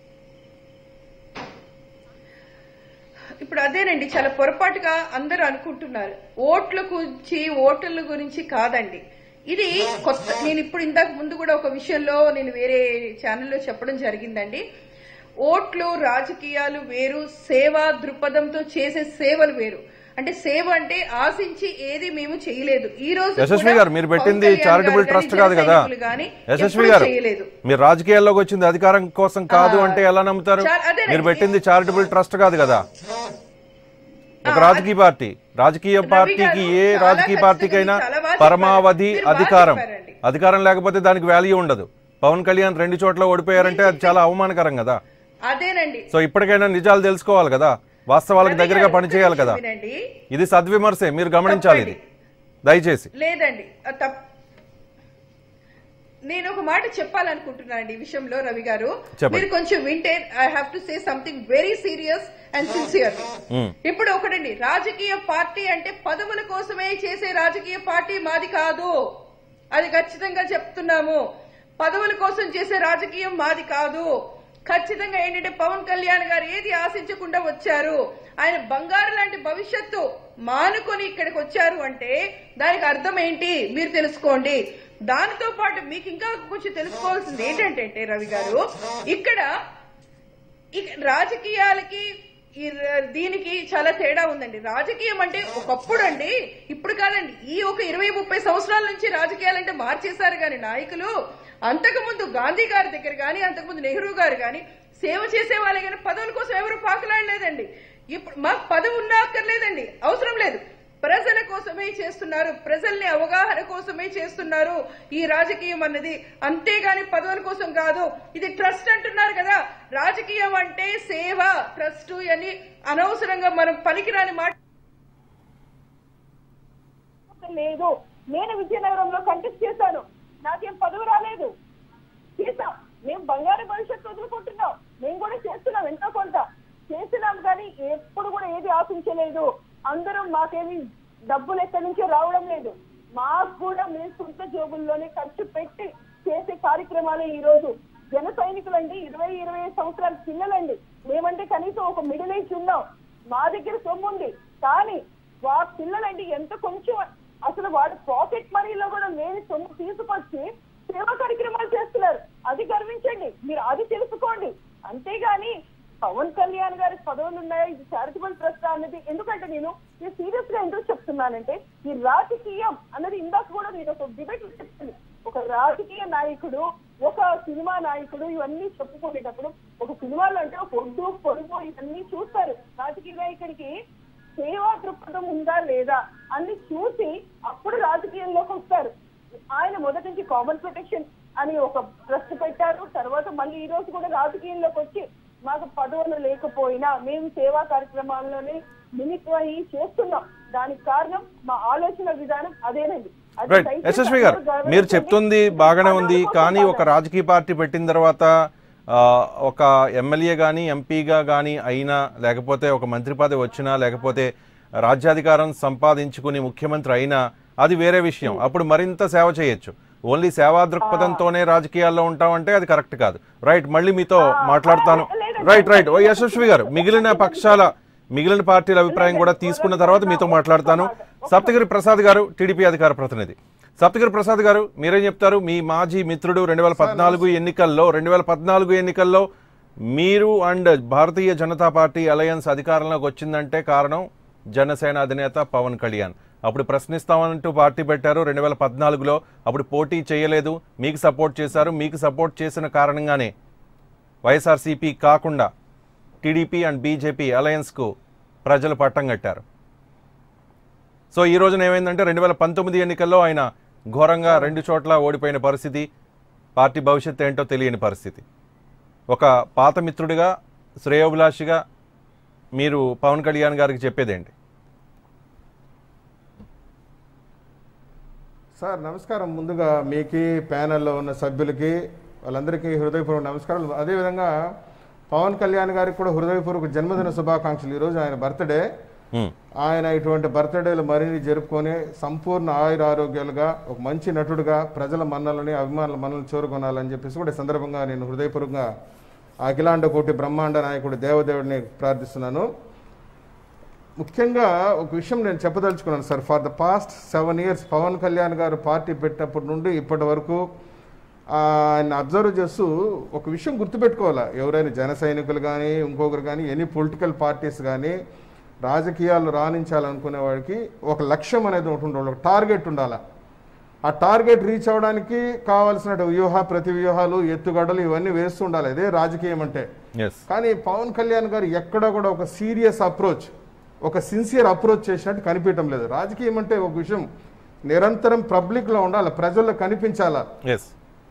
ఇప్పుడు అదేనండి చాలా పొరపాటుగా అందరూ అనుకుంటున్నారు ఓట్ల గురించి ఓటర్ల గురించి కాదండి ఇది కొత్త నేను ఇప్పుడు ఇంతకు ముందు కూడా ఒక విషయంలో నేను వేరే ఛానల్లో చెప్పడం జరిగిందండి ఓట్లు రాజకీయాలు వేరు సేవా దృక్పథంతో చేసే సేవలు వేరు అంటే సేవ అంటే ఆశించి ఏది మేము చేయలేదు ఈ రోజు యశస్వి కూడా గారు మీరు పెట్టింది పవన్ కళ్యాణ్ చారిటబుల్ గారు ట్రస్ట్ కానీ, కాదు కదా జనసైనికులు కానీ యశస్వి ఎప్పుడూ గారు చేయలేదు మీరు రాజకీయాల్లోకి వచ్చింది అధికారం కోసం కాదు ఆ, అంటే ఎలా నమ్ముతారు చా- అదేనండి. మీరు పెట్టింది చారిటబుల్ ట్రస్ట్ కాదు కదా ఒక ఆ, రాజకీయ పార్టీ రాజకీయ రవి పార్టీకి గారు ఏ చాలా రాజకీయ ఖచ్చితంగా పార్టీకైనా మీరు చాలా బాగా పరమావధి చెప్పారు. మీరు బాగా అధికారం చెప్పారండి. అధికారం లేకపోతే దానికి వాల్యూ ఉండదు పవన్ కళ్యాణ్ రెండు చోట్ల ఓడిపోయారంటే అది చాలా అవమానకరం కదా అదేనండి సో ఇప్పటికైనా నిజాలు తెలుసుకోవాలి కదా వాస్తవాలకు రవి దగ్గరగా గారు, పనిచేయాలి కదా వినండి. ఇది సద్విమర్శే మీరు గమనించాలి ఇది దయచేసి లేదండి అది తప్ నేను ఒక మాట చెప్పాలనుకుంటున్నానండి ఈ విషయంలో రవి గారు చెప్పండి. మీరు కొంచెం వింటే I have to say something very serious and sincere hmm. ఇప్పుడు ఒకటండి రాజకీయ పార్టీ అంటే పదవుల కోసమే చేసే రాజకీయ పార్టీ మాది కాదు అది ఖచ్చితంగా చెప్తున్నాము పదవుల కోసం చేసే రాజకీయం మాది కాదు ఖచ్చితంగా ఏంటంటే పవన్ కళ్యాణ్ గారు ఏది ఆశించకుండా వచ్చారు ఆయన బంగారు లాంటి భవిష్యత్తు మానుకొని ఇక్కడికి వచ్చారు అంటే దానికి అర్థం ఏంటి మీరు తెలుసుకోండి దానితో పాటు మీకు ఇంకా కొంచెం తెలుసుకోవాల్సింది ఏంటంటే రవి గారు ఇక్కడ ఇక రాజకీయాలకి ఈ ర- దీనికి చాలా తేడా ఉందండి రాజకీయం అంటే ఒకప్పుడు అండి ఇప్పుడు కాదండి ఈ ఒక ఇరవై ముప్పై సంవత్సరాల నుంచి రాజకీయాలంటే మార్చేశారు కానీ నాయకులు అంతకుముందు గాంధీ గారి దగ్గర కానీ అంతకుముందు నెహ్రూ గారు కానీ సేవ చేసే వాళ్ళే కానీ పదవుల కోసం ఎవరు పాకులాడలేదండి ఇప్పుడు మాకు పదవి ఉన్నా అక్కర్లేదండి అవసరం లేదు ప్రజల కోసమే చేస్తున్నారు ప్రజల్ని అవగాహన కోసమే చేస్తున్నారు ఈ రాజకీయం అన్నది అంతేగాని పదవుల కోసం కాదు ఇది ట్రస్ట్ అంటున్నారు కదా రాజకీయం అంటే సేవ ట్రస్ట్ అని అనవసరంగా మనం పనికిరాని మాట లేదు నేను విజయనగరంలో కంటెస్ట్ చేశాను నాకేం పదవి రాలేదు చేశాం మేము బంగారు భవిష్యత్తు వదులుకుంటున్నాం మేము కూడా చేస్తున్నాం ఎంతో కొంత చేసినాం కానీ ఎప్పుడు కూడా ఏది ఆశించలేదు అందరూ మాకేమి డబ్బులు ఎక్కడి నుంచో రావడం లేదు మాకు కూడా మేము సొంత జోబుల్లోనే ఖర్చు పెట్టి చేసే కార్యక్రమాలే ఈ రోజు జన సైనికులండి ఇరవై ఇరవై ఐదు సంవత్సరాల పిల్లలండి మేమంటే కనీసం ఒక మిడిల్ ఏజ్ ఉన్నాం మా దగ్గర సొమ్ము ఉంది కానీ వా పిల్లలండి ఎంత కొంచెం అసలు వాడు పాకెట్ మనీలో కూడా లేని సొమ్ము తీసుకొచ్చి సేవా కార్యక్రమాలు చేస్తున్నారు అది గర్వించండి మీరు అది తెలుసుకోండి అంతేగాని పవన్ కళ్యాణ్ గారి పదవులు ఉన్నాయి ఇది చారిటబుల్ ట్రస్ట్ అన్నది ఎందుకంటే నేను నేను సీరియస్ గా ఎందుకు చెప్తున్నానంటే ఈ రాజకీయం అన్నది ఇందాక కూడా నేను ఒక డిబేట్ చెప్తాను ఒక రాజకీయ నాయకుడు ఒక సినిమా నాయకుడు ఇవన్నీ చెప్పుకునేటప్పుడు ఒక సినిమాలో అంటే ఒక ఒడ్డు పొడుగు ఇవన్నీ చూస్తారు రాజకీయ నాయకుడికి సేవా దృక్పథం ఉందా లేదా అన్ని చూసి అప్పుడు రాజకీయంలోకి వస్తారు ఆయన మొదటి నుంచి కామన్ ప్రొటెక్షన్ అని ఒక ట్రస్ట్ పెట్టారు తర్వాత మళ్ళీ ఈ రోజు కూడా రాజకీయంలోకి వచ్చి మాకు పదవులు లేకపోయినా మేము సేవా కార్యక్రమాల్లోనే మిమిక్రీ అయ్యి చేస్తున్నాం దానికి కారణం మా ఆలోచన విధానం అదేనండి అది రైట్ దయచేసి యశస్వి గారు అందరూ గమనించండి. మీరు చెప్తుంది బాగానే ఉంది పదాలు కానీ ఒక పదాలు. రాజకీయ పార్టీ పెట్టిన తర్వాత ఆ, ఒక ఎమ్మెల్యే కానీ ఎంపీగా కానీ అయినా లేకపోతే ఒక మంత్రి పదవి వచ్చినా లేకపోతే రాజ్యాధికారం సంపాదించుకుని ముఖ్యమంత్రి అయినా అది వేరే విషయం అప్పుడు మరింత సేవ చేయొచ్చు ఓన్లీ సేవా దృక్పథంతోనే రాజకీయాల్లో ఉంటామంటే అది కరెక్ట్ కాదు రైట్ మళ్ళీ మీతో మాట్లాడతాను లేదండి. రైట్ రైట్ ఓ యశస్వి గారు మిగిలిన పక్షాల మిగిలిన పార్టీల అభిప్రాయం కూడా తీసుకున్న తర్వాత మీతో మాట్లాడతాను సప్తగిరి ప్రసాద్ గారు టీడీపీ అధికార ప్రతినిధి సప్తగిరి ప్రసాద్ గారు మీరేం చెప్తారు మీ మాజీ మిత్రుడు రెండు వేల పద్నాలుగు ఎన్నికల్లో రెండు వేల పద్నాలుగు ఎన్నికల్లో మీరు and Bharatiya Janata party alliance అధికారంలోకి వచ్చిందంటే కారణం జనసేన అధినేత పవన్ కళ్యాణ్ అప్పుడు ప్రశ్నిస్తామంటూ పార్టీ పెట్టారు రెండు వేల పద్నాలుగులో అప్పుడు పోటీ చేయలేదు మీకు సపోర్ట్ చేశారు మీకు సపోర్ట్ చేసిన కారణంగానే వైఎస్ఆర్సీపీ కాకుండా టీడీపీ అండ్ బీజేపీ అలయన్స్కు ప్రజలు పట్టం కట్టారు సో ఈ రోజున ఏమైందంటే రెండు వేల పంతొమ్మిది ఎన్నికల్లో ఆయన ఘోరంగా రెండు చోట్ల ఓడిపోయిన పరిస్థితి పార్టీ భవిష్యత్తు ఏంటో తెలియని పరిస్థితి ఒక పాత మిత్రుడిగా శ్రేయోభిలాషిగా మీరు పవన్ కళ్యాణ్ గారికి చెప్పేదేంటి సార్ నమస్కారం ముందుగా మీకి ప్యానెల్లో ఉన్న సభ్యులకి వాళ్ళందరికీ హృదయపూర్వక నమస్కారాలు అదేవిధంగా పవన్ కళ్యాణ్ గారికి కూడా హృదయపూర్వక జన్మదిన శుభాకాంక్షలు ఈరోజు ఆయన బర్త్డే హ్మ్. ఆయన ఇటువంటి బర్త్డేలు మరిన్ని జరుపుకొని సంపూర్ణ ఆయుర ఆరోగ్యాలుగా ఒక మంచి నటుడుగా ప్రజల మన్నలని అభిమానుల మన్నలను చేరుకొనాలని చెప్పేసి కూడా ఈ సందర్భంగా నేను హృదయపూర్వకంగా ఆ అఖిలాండ కోటి బ్రహ్మాండ నాయకుడు దేవదేవుడిని ప్రార్థిస్తున్నాను ముఖ్యంగా ఒక విషయం నేను చెప్పదలుచుకున్నాను sir for the past seven years Pawan Kalyan గారు పార్టీ పెట్టినప్పటి నుండి ఇప్పటి వరకు ఆ, ఆయన అబ్జర్వ్ చేస్తూ ఒక విషయం గుర్తుపెట్టుకోవాలా ఎవరైనా జన సైనికులు కానీ ఇంకొకరు కానీ ఎనీ పొలిటికల్ పార్టీస్ కానీ రాజకీయాలు రాణించాలనుకునే వాడికి ఒక లక్ష్యం అనేది ఒకటి ఉండాలి ఒక టార్గెట్ ఉండాలి ఆ టార్గెట్ రీచ్ అవ్వడానికి కావాల్సిన వ్యూహ ప్రతి వ్యూహాలు ఎత్తుగడలు ఇవన్నీ వేస్తూ ఉండాలి అదే రాజకీయం అంటే ఎస్ కానీ పవన్ కళ్యాణ్ గారు ఎక్కడ కూడా ఒక సీరియస్ అప్రోచ్ ఒక సిన్సియర్ అప్రోచ్ చేసినట్టు కనిపించడం లేదు రాజకీయం అంటే ఒక విషయం నిరంతరం పబ్లిక్లో ఉండాలి ప్రజల్లో కనిపించాలా ఎస్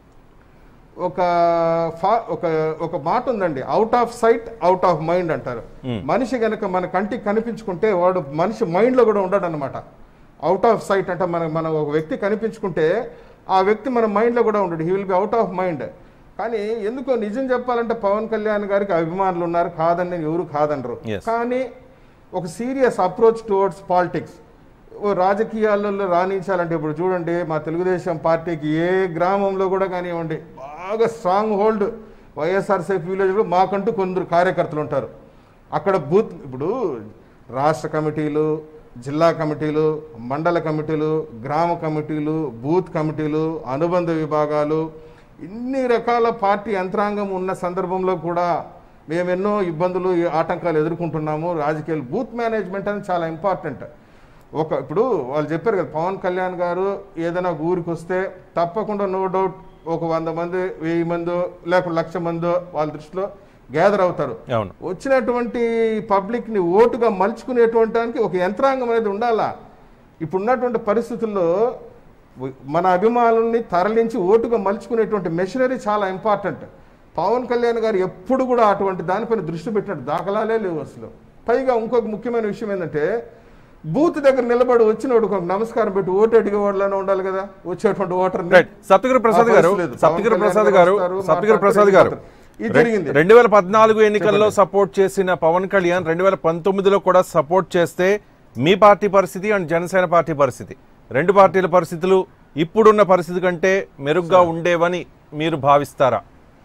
ఒక ఫా- ఒక ఒక మాట ఉందండి out of sight out of mind అంటారు మనిషి గనక మన కంటికి కనిపించుకుంటే వాడు మనిషి మైండ్లో కూడా ఉండడు అనమాట అవుట్ ఆఫ్ సైట్ అంటే మన మన ఒక వ్యక్తి కనిపించుకుంటే ఆ వ్యక్తి మన మైండ్లో కూడా ఉండడు he will be out of mind కానీ ఎందుకో నిజం చెప్పాలంటే పవన్ కళ్యాణ్ గారికి అభిమానులు ఉన్నారు కాదని నేను ఎవరు కాదనరు Yes. కానీ ఒక సీరియస్ అప్రోచ్ టువర్డ్స్ పాలిటిక్స్ ఓ రాజకీయాలలో రాణించాలంటే ఇప్పుడు చూడండి మా తెలుగుదేశం పార్టీకి ఏ గ్రామంలో కూడా కానివ్వండి బాగా స్ట్రాంగ్ హోల్డ్ వైఎస్ఆర్సీపీ విలేజ్లో మాకంటూ కొందరు కార్యకర్తలు ఉంటారు అక్కడ బూత్ ఇప్పుడు రాష్ట్ర కమిటీలు జిల్లా కమిటీలు మండల కమిటీలు గ్రామ కమిటీలు బూత్ కమిటీలు అనుబంధ విభాగాలు ఇన్ని రకాల పార్టీ యంత్రాంగం ఉన్న సందర్భంలో కూడా మేము ఎన్నో ఇబ్బందులు ఈ ఆటంకాలు ఎదుర్కొంటున్నాము రాజకీయాలు బూత్ మేనేజ్మెంట్ అనేది చాలా ఇంపార్టెంట్ ఒక ఇప్పుడు వాళ్ళు చెప్పారు కదా పవన్ కళ్యాణ్ గారు ఏదైనా ఒక ఊరికి వస్తే తప్పకుండా నో డౌట్ ఒక వంద మంది వెయ్యి మందో లేకపోతే లక్ష మందో వాళ్ళ దృష్టిలో గ్యాదర్ అవుతారు అవును వచ్చినటువంటి పబ్లిక్ ని ఓటుగా మలుచుకునేటువంటి దానికి ఒక యంత్రాంగం అనేది ఉండాలా ఇప్పుడున్నటువంటి పరిస్థితుల్లో మన అభిమానుల్ని తరలించి ఓటుగా మలుచుకునేటువంటి మెషినరీ చాలా ఇంపార్టెంట్ పవన్ కళ్యాణ్ గారు ఎప్పుడు కూడా అటువంటి దానిపైన దృష్టి పెట్టినట్టు దాఖలాలే లేవు అసలు పైగా ఇంకొక ముఖ్యమైన విషయం ఏంటంటే బూత్ దగ్గర నిలబడి వచ్చినోడు ఒక నమస్కారం పెట్టి ఓటు అడిగే వాళ్ళనే ఉండాలి కదా వచ్చేటువంటి ఓటర్ రైట్ సప్తగిరి ప్రసాద్ గారు సప్తగిరి ప్రసాద్ గారు సప్తగిరి ప్రసాద్ గారు ఇది జరిగింది రెండు వేల పద్నాలుగు ఎన్నికల్లో సపోర్ట్ చేసిన పవన్ కళ్యాణ్ రెండు వేల పంతొమ్మిదిలో కూడా సపోర్ట్ చేస్తే మీ పార్టీ పరిస్థితి అండ్ జనసేన పార్టీ పరిస్థితి రెండు పార్టీల పరిస్థితులు ఇప్పుడున్న పరిస్థితి కంటే మెరుగ్గా ఉండేవని మీరు భావిస్తారా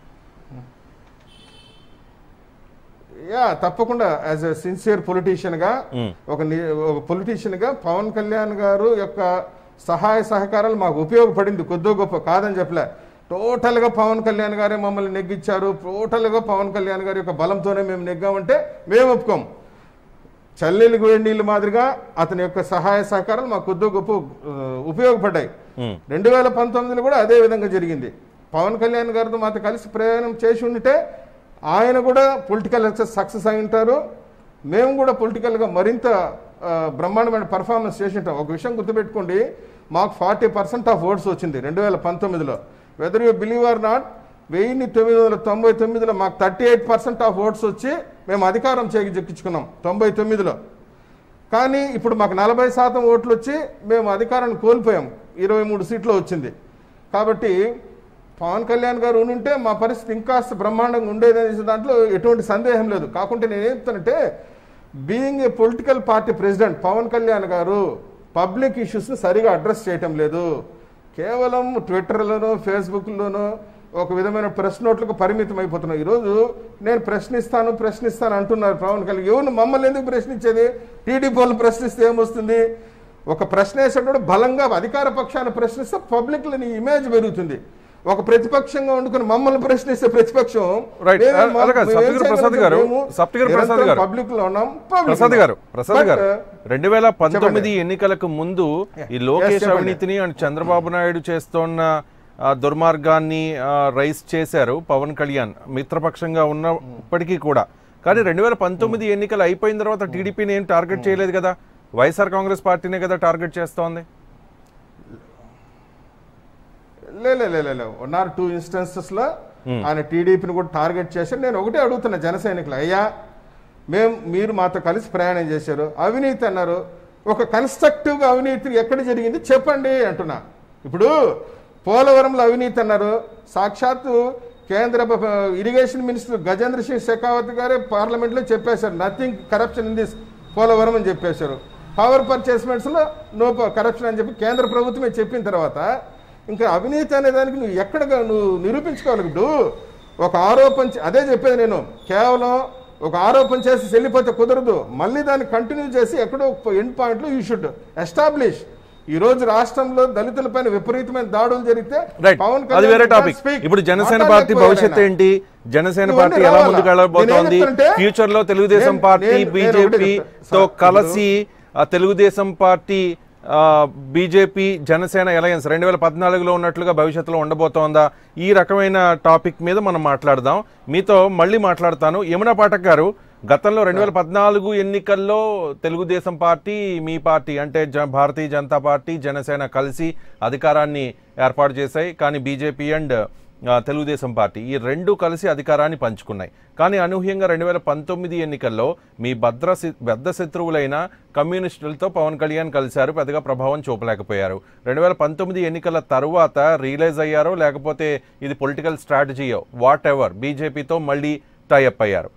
యా తప్పకుండా యాజ్ ఎ సిన్సియర్ పొలిటీషియన్ గా ఒక ని- ఒక పొలిటీషియన్ గా పవన్ కళ్యాణ్ గారు యొక్క సహాయ సహకారాలు మాకు ఉపయోగపడింది కొద్దో గొప్ప కాదని చెప్పలే టోటల్ గా పవన్ కళ్యాణ్ గారే మమ్మల్ని నెగ్గించారు టోటల్ గా పవన్ కళ్యాణ్ గారి యొక్క బలంతోనే మేము నెగ్గామంటే మేము ఒప్పుకోం చల్లెలికి వేడి నీళ్ళు మాదిరిగా అతని యొక్క సహాయ సహకారాలు మాకు కొద్దో గొప్ప ఆ, ఉపయోగపడ్డాయి రెండు వేల పంతొమ్మిదిలో కూడా అదే విధంగా జరిగింది పవన్ కళ్యాణ్ గారితో మాతో కలిసి ప్రయాణం చేసి ఉంటే ఆయన కూడా పొలిటికల్ సక్సెస్ అయి ఉంటారు మేము కూడా పొలిటికల్గా మరింత ఆ, బ్రహ్మాండమైన పర్ఫార్మెన్స్ చేసి ఉంటాం ఒక విషయం గుర్తుపెట్టుకోండి మాకు ఫార్టీ పర్సెంట్ ఆఫ్ ఓట్స్ వచ్చింది రెండు వేల పంతొమ్మిదిలో whether you believe or not వెయ్యిన్ని తొమ్మిది వందల తొంభై తొమ్మిదిలో మాకు thirty eight percent of votes వచ్చి మేము అధికారం చేజిక్కించుకున్నాం తొంభై తొమ్మిదిలో కానీ ఇప్పుడు మాకు నలభై శాతం ఓట్లు వచ్చి మేము అధికారాన్ని కోల్పోయాం ఇరవై మూడు సీట్లు వచ్చింది కాబట్టి పవన్ కళ్యాణ్ గారు ఉంటే మా పరిస్థితి ఇంకాస్త బ్రహ్మాండంగా ఉండేది అనే దాంట్లో ఎటువంటి సందేహం లేదు కాకుంటే నేను ఏం చెప్తానంటే being a political party president Pawan Kalyan గారు పబ్లిక్ ఇష్యూస్ని సరిగా అడ్రస్ చేయటం లేదు కేవలం ట్విట్టర్లోనో ఫేస్బుక్లోనో ఒక విధమైన ప్రెస్ నోట్లకు పరిమితం అయిపోతున్నాం ఈరోజు నేను ప్రశ్నిస్తాను ప్రశ్నిస్తాను అంటున్నారు పవన్ కళ్యాణ్ ఎవరు మమ్మల్ని ఎందుకు ప్రశ్నించేది టీడీపీ వాళ్ళు ప్రశ్నిస్తే ఏమొస్తుంది ఒక ప్రశ్న వేసేటప్పుడు బలంగా అధికార పక్షాన్ని ప్రశ్నిస్తే పబ్లిక్లో నీ ఇమేజ్ పెరుగుతుంది ఒక ప్రతిపక్షంగా వండుకుని మమ్మల్ని ప్రశ్నిస్తే ప్రతిపక్షం Right. మేమే మా- అలాగే మేము ఏం సప్తగిరి ప్రసాద్ చేయగలుగుతాం? గారు, మేము సప్తగిరి ప్రసాద్ నిరంతరం గారు. పబ్లిక్ లో ఉన్నాం పబ్లిక్ ప్రసాద్ ఉన్నాం. గారు ప్రసాద్ But, గారు రెండు వేల పంతొమ్మిది చెప్పండి. ఎన్నికలకు ముందు ఈ Yes, లోకేష్ చెప్పండి. అవినీతిని అండ్ చంద్రబాబు నాయుడు చేస్తున్న ఆ, దుర్మార్గాన్ని ఆ, రైస్ చేశారు పవన్ కళ్యాణ్ మిత్రపక్షంగా ఉన్నప్పటికీ కూడా కానీ రెండు వేల పంతొమ్మిది ఎన్నికలు అయిపోయిన తర్వాత టీడీపీని ఏం టార్గెట్ చేయలేదు కదా వైఎస్ఆర్ కాంగ్రెస్ పార్టీనే కదా టార్గెట్ చేస్తోంది లే లే లే, లే లే వన్ ఆర్ టూ ఇన్స్టెన్సెస్ లో ఆయన టీడీపీని కూడా టార్గెట్ చేశారు నేను ఒకటే అడుగుతున్నా జన సైనికులు అయ్యా మేము మీరు మాతో కలిసి ప్రయాణం చేశారు అవినీతి అన్నారు ఒక కన్స్ట్రక్టివ్ గా అవినీతి ఎక్కడ జరిగింది చెప్పండి అంటున్నా ఇప్పుడు పోలవరంలో అవినీతి అన్నారు సాక్షాత్తు కేంద్ర ప- ఇరిగేషన్ మినిస్టర్ గజేంద్ర సింగ్ షెకావత్ గారే పార్లమెంట్ లో చెప్పేశారు nothing corruption in this Polavaram అని చెప్పేశారు పవర్ పర్చేస్మెంట్స్ లో నో కరప్షన్ అని చెప్పి కేంద్ర ప్రభుత్వమే చెప్పిన తర్వాత ఇంకా అవినీతి అనే దానికి నువ్వు ఎక్కడ నువ్వు నిరూపించుకోవాలి ఇప్పుడు ఒక ఆరోపణ చే- అదే చెప్పేది నేను కేవలం ఒక ఆరోపణ చేసి వెళ్ళిపోతే కుదరదు మళ్ళీ దాన్ని కంటిన్యూ చేసి ఎక్కడో ఎండ్ పాయింట్ లో యూ షుడ్ ఎస్టాబ్లిష్ ఈ రోజు రాష్ట్రంలో దళితులపైన విపరీతమైన దాడులు జరిగితే రైట్ పవన్ అది వేరే can't టాపిక్ speak. ఇప్పుడు జనసేన మాట్లాడలేకపోయాడు పార్టీ భవిష్యత్ ఆయన. ఏంటి జనసేన ఇవన్నీ పార్టీ ఎలా రావాలా? ముందుకు వెళ్ళబోతోంది నేను ఏమంటున్నానంటే, ఫ్యూచర్ లో తెలుగుదేశం నేను- పార్టీ నేను- నేను ఒకటే బీజేపీ చెప్తా. తో సార్, కలిసి ఆ Telugu Desam party BJP Janasena alliance రెండు వేల పద్నాలుగులో ఉన్నట్లుగా భవిష్యత్తులో ఉండబోతోందా ఈ రకమైన టాపిక్ మీద మనం మాట్లాడదాం మీతో మళ్ళీ మాట్లాడతాను యమునా పాఠక్ గారు గతంలో రెండు వేల పద్నాలుగు ఎన్నికల్లో తెలుగుదేశం పార్టీ మీ పార్టీ అంటే జ భారతీయ జనతా పార్టీ జనసేన కలిసి అధికారాన్ని ఏర్పాటు చేశాయి కానీ బీజేపీ అండ్ ఆ, తెలుగుదేశం పార్టీ ఈ రెండు కలిసి అధికారాన్ని పంచుకున్నాయి కానీ అనూహ్యంగా రెండు వేల పంతొమ్మిది ఎన్నికల్లో మీ భద్ర సి- పెద్ద శత్రువులైన కమ్యూనిస్టులతో పవన్ కళ్యాణ్ కలిశారు పెద్దగా ప్రభావం చూపలేకపోయారు రెండు వేల పంతొమ్మిది ఎన్నికల తరువాత రియలైజ్ అయ్యారో లేకపోతే ఇది పొలిటికల్ స్ట్రాటజీయో వాట్ ఎవర్ బీజేపీతో మళ్ళీ టైఅప్ అయ్యారు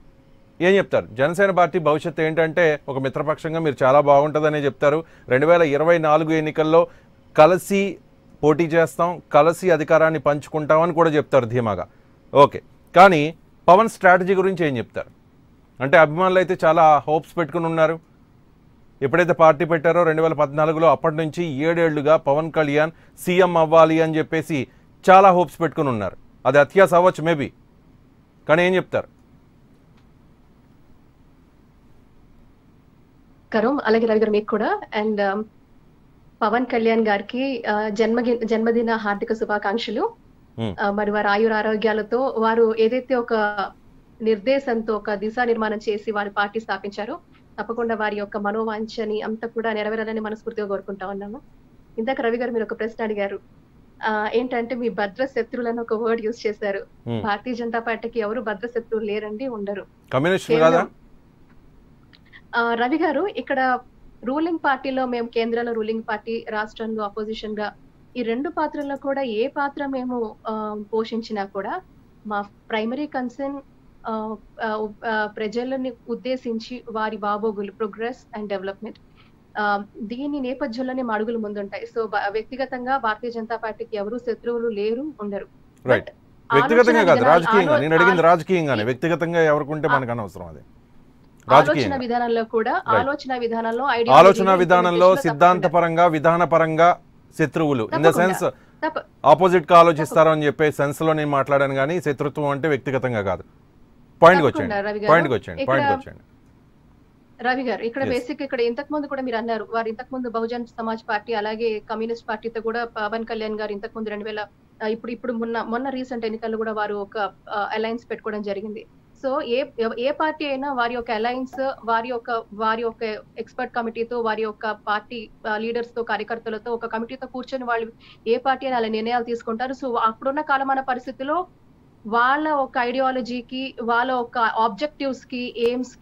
ఏం చెప్తారు జనసేన పార్టీ భవిష్యత్తు ఏంటంటే ఒక మిత్రపక్షంగా మీరు చాలా బాగుంటుందనే చెప్తారు రెండు వేల ఇరవై నాలుగు ఎన్నికల్లో కలిసి పోటీ చేస్తాం కలిసి అధికారాన్ని పంచుకుంటాం అని కూడా చెప్తారు ధీమాగా ఓకే కానీ పవన్ స్ట్రాటజీ గురించి ఏం చెప్తారు అంటే అభిమానులు అయితే చాలా హోప్స్ పెట్టుకుని ఉన్నారు ఎప్పుడైతే పార్టీ పెట్టారో రెండు వేల పద్నాలుగులో అప్పటి నుంచి ఏడేళ్లుగా పవన్ కళ్యాణ్ సీఎం అవ్వాలి అని చెప్పేసి చాలా హోప్స్ పెట్టుకుని ఉన్నారు అది అత్యాస అవ్వచ్చు మేబీ కానీ ఏం చెప్తారు నమస్కారం అలాగే రవి గారు మీకు కూడా అండ్ పవన్ కళ్యాణ్ గారికి ఆ, జన్మగి జన్మదిన హార్దిక శుభాకాంక్షలు Hmm. ఆ, మరి వారి ఆయుర ఆరోగ్యాలతో వారు ఏదైతే ఒక నిర్దేశంతో ఒక దిశా నిర్మాణం చేసి వారి పార్టీ స్థాపించారో తప్పకుండా వారి యొక్క మనోవాంఛని అంతా కూడా నెరవేరాలని మనస్ఫూర్తిగా కోరుకుంటా ఉన్నాము ఇందాక రవి గారు మీరు ఒక ప్రశ్న అడిగారు ఆ, ఏంటంటే మీ భద్ర శత్రువులని ఒక వర్డ్ యూజ్ చేశారు Hmm. భారతీయ జనతా పార్టీకి ఎవరు భద్ర శత్రువులు లేరండి ఉండరు కమ్యూనిస్టులు కాదా కేవలం ఆ, రవి గారు ఇక్కడ రూలింగ్ పార్టీలో మేము కేంద్రంలో రూలింగ్ పార్టీ రాష్ట్రంలో అపోజిషన్ గా ఈ రెండు పాత్రల్లో కూడా ఏ పాత్ర మేము ఆ, పోషించినా కూడా మా ప్రైమరీ కన్సర్న్ ప్రజలని ఉద్దేశించి వారి బాబోగులు ప్రోగ్రెస్ అండ్ డెవలప్మెంట్ దీని నేపథ్యంలోనే మా అడుగులు ముందుంటాయి సో బ- వ్యక్తిగతంగా భారతీయ జనతా పార్టీకి ఎవరు శత్రువులు లేరు ఉండరు రైట్ But వ్యక్తిగతంగా ఆలోచన కాదు విధానాలు- రాజకీయంగా ఆలో- నేను అడిగింది ఆలో- రాజకీయంగానే వ్యక్తిగతంగా ఎవరికుంటే మనకు అనవసరం అది ఆలోచన రాజకీయంగా విధానంలో కూడా Right. ఆలోచన విధానంలో ఆలోచన ideology, విధానంలో implementation లో సిద్ధాంతపరంగా విధానపరంగా శత్రువులు ఇన్ ద తప్పకుండా. సెన్స్ తప్ప- ఆపోజిట్ గా ఆలోచిస్తారు అని చెప్పే సెన్స్ లో నేను మాట్లాడాను కానీ శత్రుత్వం అంటే వ్యక్తిగతంగా కాదు పాయింట్కి వచ్చేయండి తప్పకుండా, రవి గారు. పాయింట్కి వచ్చేయండి ఇక్కడ- పాయింట్కి వచ్చేయండి రవి గారు ఇక్కడ Yes. బేసిక్ ఇక్కడ ఇంతకు ముందు కూడా మీరు అన్నారు వారు ఇంతకు ముందు బహుజన్ సమాజ్ పార్టీ అలాగే కమ్యూనిస్ట్ పార్టీతో కూడా పవన్ కళ్యాణ్ గారు ఇంతకు ముందు రెండు వేల ఆ, ఇప్పుడు ఇప్పుడు మొన్న మొన్న రీసెంట్ ఎన్నికల్లో కూడా వారు ఒక అలయన్స్ పెట్టుకోవడం జరిగింది సో ఏ ఎవ- ఏ పార్టీ అయినా వారి యొక్క అలయన్స్ వారి యొక్క వారి యొక్క ఎక్స్పర్ట్ కమిటీతో వారి యొక్క పార్టీ లీడర్స్ తో కార్యకర్తలతో ఒక కమిటీతో కూర్చొని వాళ్ళు ఏ పార్టీ అయినా అలా నిర్ణయాలు తీసుకుంటారు సో అప్పుడున్న కాలమాన పరిస్థితిలో వాళ్ళ ఒక ఐడియాలజీకి వాళ్ళ ఒక ఆబ్జెక్టివ్స్ కి ఎయిమ్స్ కి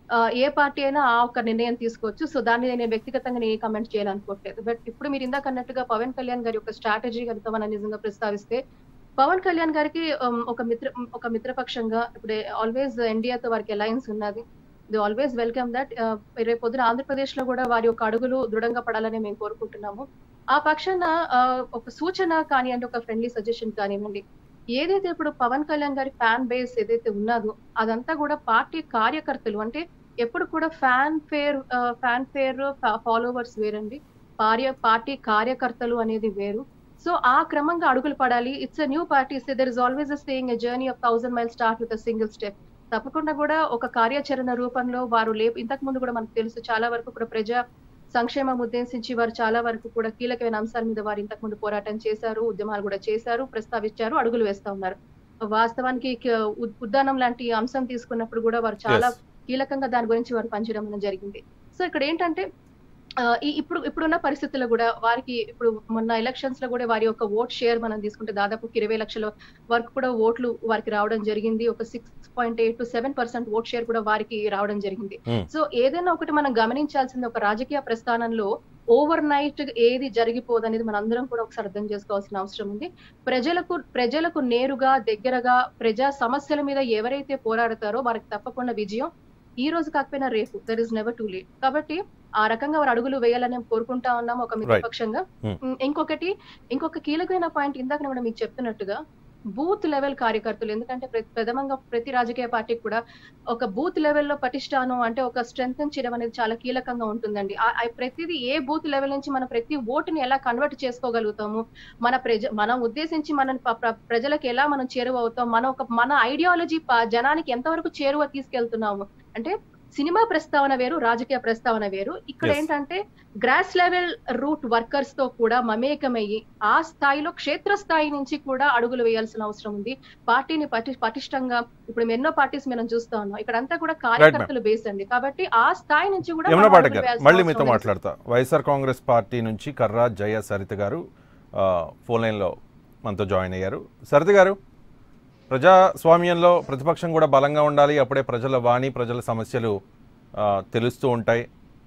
ఆ, ఏ పార్టీ అయినా ఆ ఒక నిర్ణయం తీసుకోవచ్చు సో దాన్ని నేను వ్యక్తిగతంగా నేను కమెంట్ చేయాలనుకోవట్లేదు బట్ ఇప్పుడు మీరు ఇందాక అన్నట్టుగా పవన్ కళ్యాణ్ గారి యొక్క స్ట్రాటజీ కనుక మనం నిజంగా ప్రస్తావిస్తే పవన్ కళ్యాణ్ గారికి um, ఒక మిత్ర ఒక మిత్రపక్షంగా ఇప్పుడు ఆల్వేస్ ఇండియాతో వారికి అలయన్స్ ఉన్నది ది ఆల్వేస్ వెల్కమ్ దట్ రేపు పొద్దున ఆంధ్రప్రదేశ్ లో కూడా వారి యొక్క అడుగులు దృఢంగా పడాలని మేము కోరుకుంటున్నాము ఆ పక్షాన ఆ, ఒక సూచన కానివ్వండి ఒక ఫ్రెండ్లీ సజెషన్ కానివ్వండి ఏదైతే ఇప్పుడు పవన్ కళ్యాణ్ గారి ఫ్యాన్ బేస్ ఏదైతే ఉన్నదో అదంతా కూడా పార్టీ కార్యకర్తలు అంటే ఎప్పుడు కూడా fan fare fan fare followers వేరండి పార్య పార్టీ కార్యకర్తలు అనేది వేరు సో ఆ క్రమంగా అడుగులు పడాలి it's a new party there is always a saying a journey of thousand mile start with a single step తప్పకుండా కూడా ఒక కార్యాచరణ రూపంలో వారు లే ఇంతకు ముందు కూడా మనకు తెలుసు చాలా వరకు కూడా ప్రజా సంక్షేమం ఉద్దేశించి వారు చాలా వరకు కూడా కీలకమైన అంశాల మీద వారు ఇంతకు ముందు పోరాటం చేశారు ఉద్యమాలు కూడా చేశారు ప్రస్తావించారు అడుగులు వేస్తా ఉన్నారు వాస్తవానికి క- ఉద్- ఉద్దానం లాంటి అంశం తీసుకున్నప్పుడు కూడా వారు చాలా Yes. కీలకంగా దాని గురించి వారు పనిచేయడం జరిగింది సో ఇక్కడ ఏంటంటే ఆ, ఈ ఇప్పుడు ఇప్పుడున్న పరిస్థితుల్లో కూడా వారికి ఇప్పుడు మొన్న ఎలక్షన్స్ లో కూడా వారి యొక్క ఓట్ షేర్ మనం తీసుకుంటే దాదాపు ఇరవై లక్షల వరకు కూడా ఓట్లు వారికి రావడం జరిగింది ఒక six point eight two seven percent vote share కూడా వారికి రావడం జరిగింది Hmm. సో ఏదైనా ఒకటి మనం గమనించాల్సింది ఒక రాజకీయ ప్రస్థానంలో ఓవర్ నైట్ ఏది జరిగిపోదు అనేది మనం అందరం కూడా ఒకసారి అర్థం చేసుకోవాల్సిన అవసరం ఉంది ప్రజలకు ప్రజలకు నేరుగా దగ్గరగా ప్రజా సమస్యల మీద ఎవరైతే పోరాడతారో వారికి తప్పకుండా విజయం ఈ రోజు కాకపోయినా రేపు there is never too late కాబట్టి ఆ రకంగా వారు అడుగులు వేయాలని మేము కోరుకుంటా ఉన్నాం ఒక మిత్రపక్షంగా Hmm. ఉమ్, ఇంకొకటి ఇంకొక కీలకమైన పాయింట్ ఇందాక నేను కూడా మీకు చెప్తున్నట్టుగా బూత్ లెవెల్ కార్యకర్తలు ఎందుకంటే ప్ర- ప్రథమంగా ప్రతి రాజకీయ పార్టీకి కూడా ఒక బూత్ లెవెల్లో పటిష్టాను అంటే ఒక స్ట్రెంగ్ చేయడం అనేది చాలా కీలకంగా ఉంటుందండి ఆ- ఆ ప్రతిదీ ఏ బూత్ లెవెల్ నుంచి మన ప్రతి ఓటుని ఎలా కన్వర్ట్ చేసుకోగలుగుతాము మన ప్రజ మనం ఉద్దేశించి మన ప- ప్ర- ప్రజలకు ఎలా మనం చేరువ అవుతాం మన ఒక మన ఐడియాలజీ జనానికి ఎంతవరకు చేరువ తీసుకెళ్తున్నాము అంటే సినిమా ప్రస్తావన వేరు రాజకీయ ప్రస్తావన వేరు ఇక్కడ Yes. ఏంటంటే గ్రాస్ లెవెల్ రూట్ వర్కర్స్ తో కూడా మమేకమయ్యి ఆ స్థాయిలో క్షేత్ర స్థాయి నుంచి కూడా అడుగులు వేయాల్సిన అవసరం ఉంది పార్టీని పటి పటిష్టంగా ఇప్పుడు ఎన్నో పార్టీస్ మనం చూస్తా ఉన్నాం ఇక్కడ అంతా కూడా కార్యకర్తలు బేస్ అండి కాబట్టి ఆ స్థాయి నుంచి కూడా యమున మనం పాఠక్ అడుగులు గారు వేయాల్సిన మళ్ళీ అవసరం మీతో ఉంది. మాట్లాడతా వైఎస్ఆర్ కాంగ్రెస్ పార్టీ నుంచి కర్రా జయ సరిత గారు ఆ, ఫోన్ లైన్లో మనతో జాయిన్ అయ్యారు సరిత గారు ప్రజాస్వామ్యంలో ప్రతిపక్షం కూడా బలంగా ఉండాలి అప్పుడే ప్రజల వాణి ప్రజల సమస్యలు ఆ, తెలుస్తూ ఉంటాయి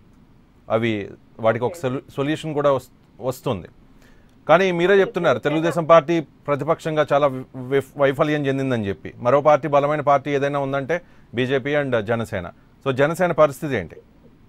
అవి వాటికి ఒక సొల్యూ సొల్యూషన్ కూడా వస్- వస్తుంది కానీ మీరే చెప్తున్నారు తెలుగుదేశం పార్టీ ప్రతిపక్షంగా చాలా వి- వి- వైఫల్యం చెందిందని చెప్పి మరో పార్టీ బలమైన పార్టీ ఏదైనా ఉందంటే BJP and Janasena so Janasena పరిస్థితి ఏంటి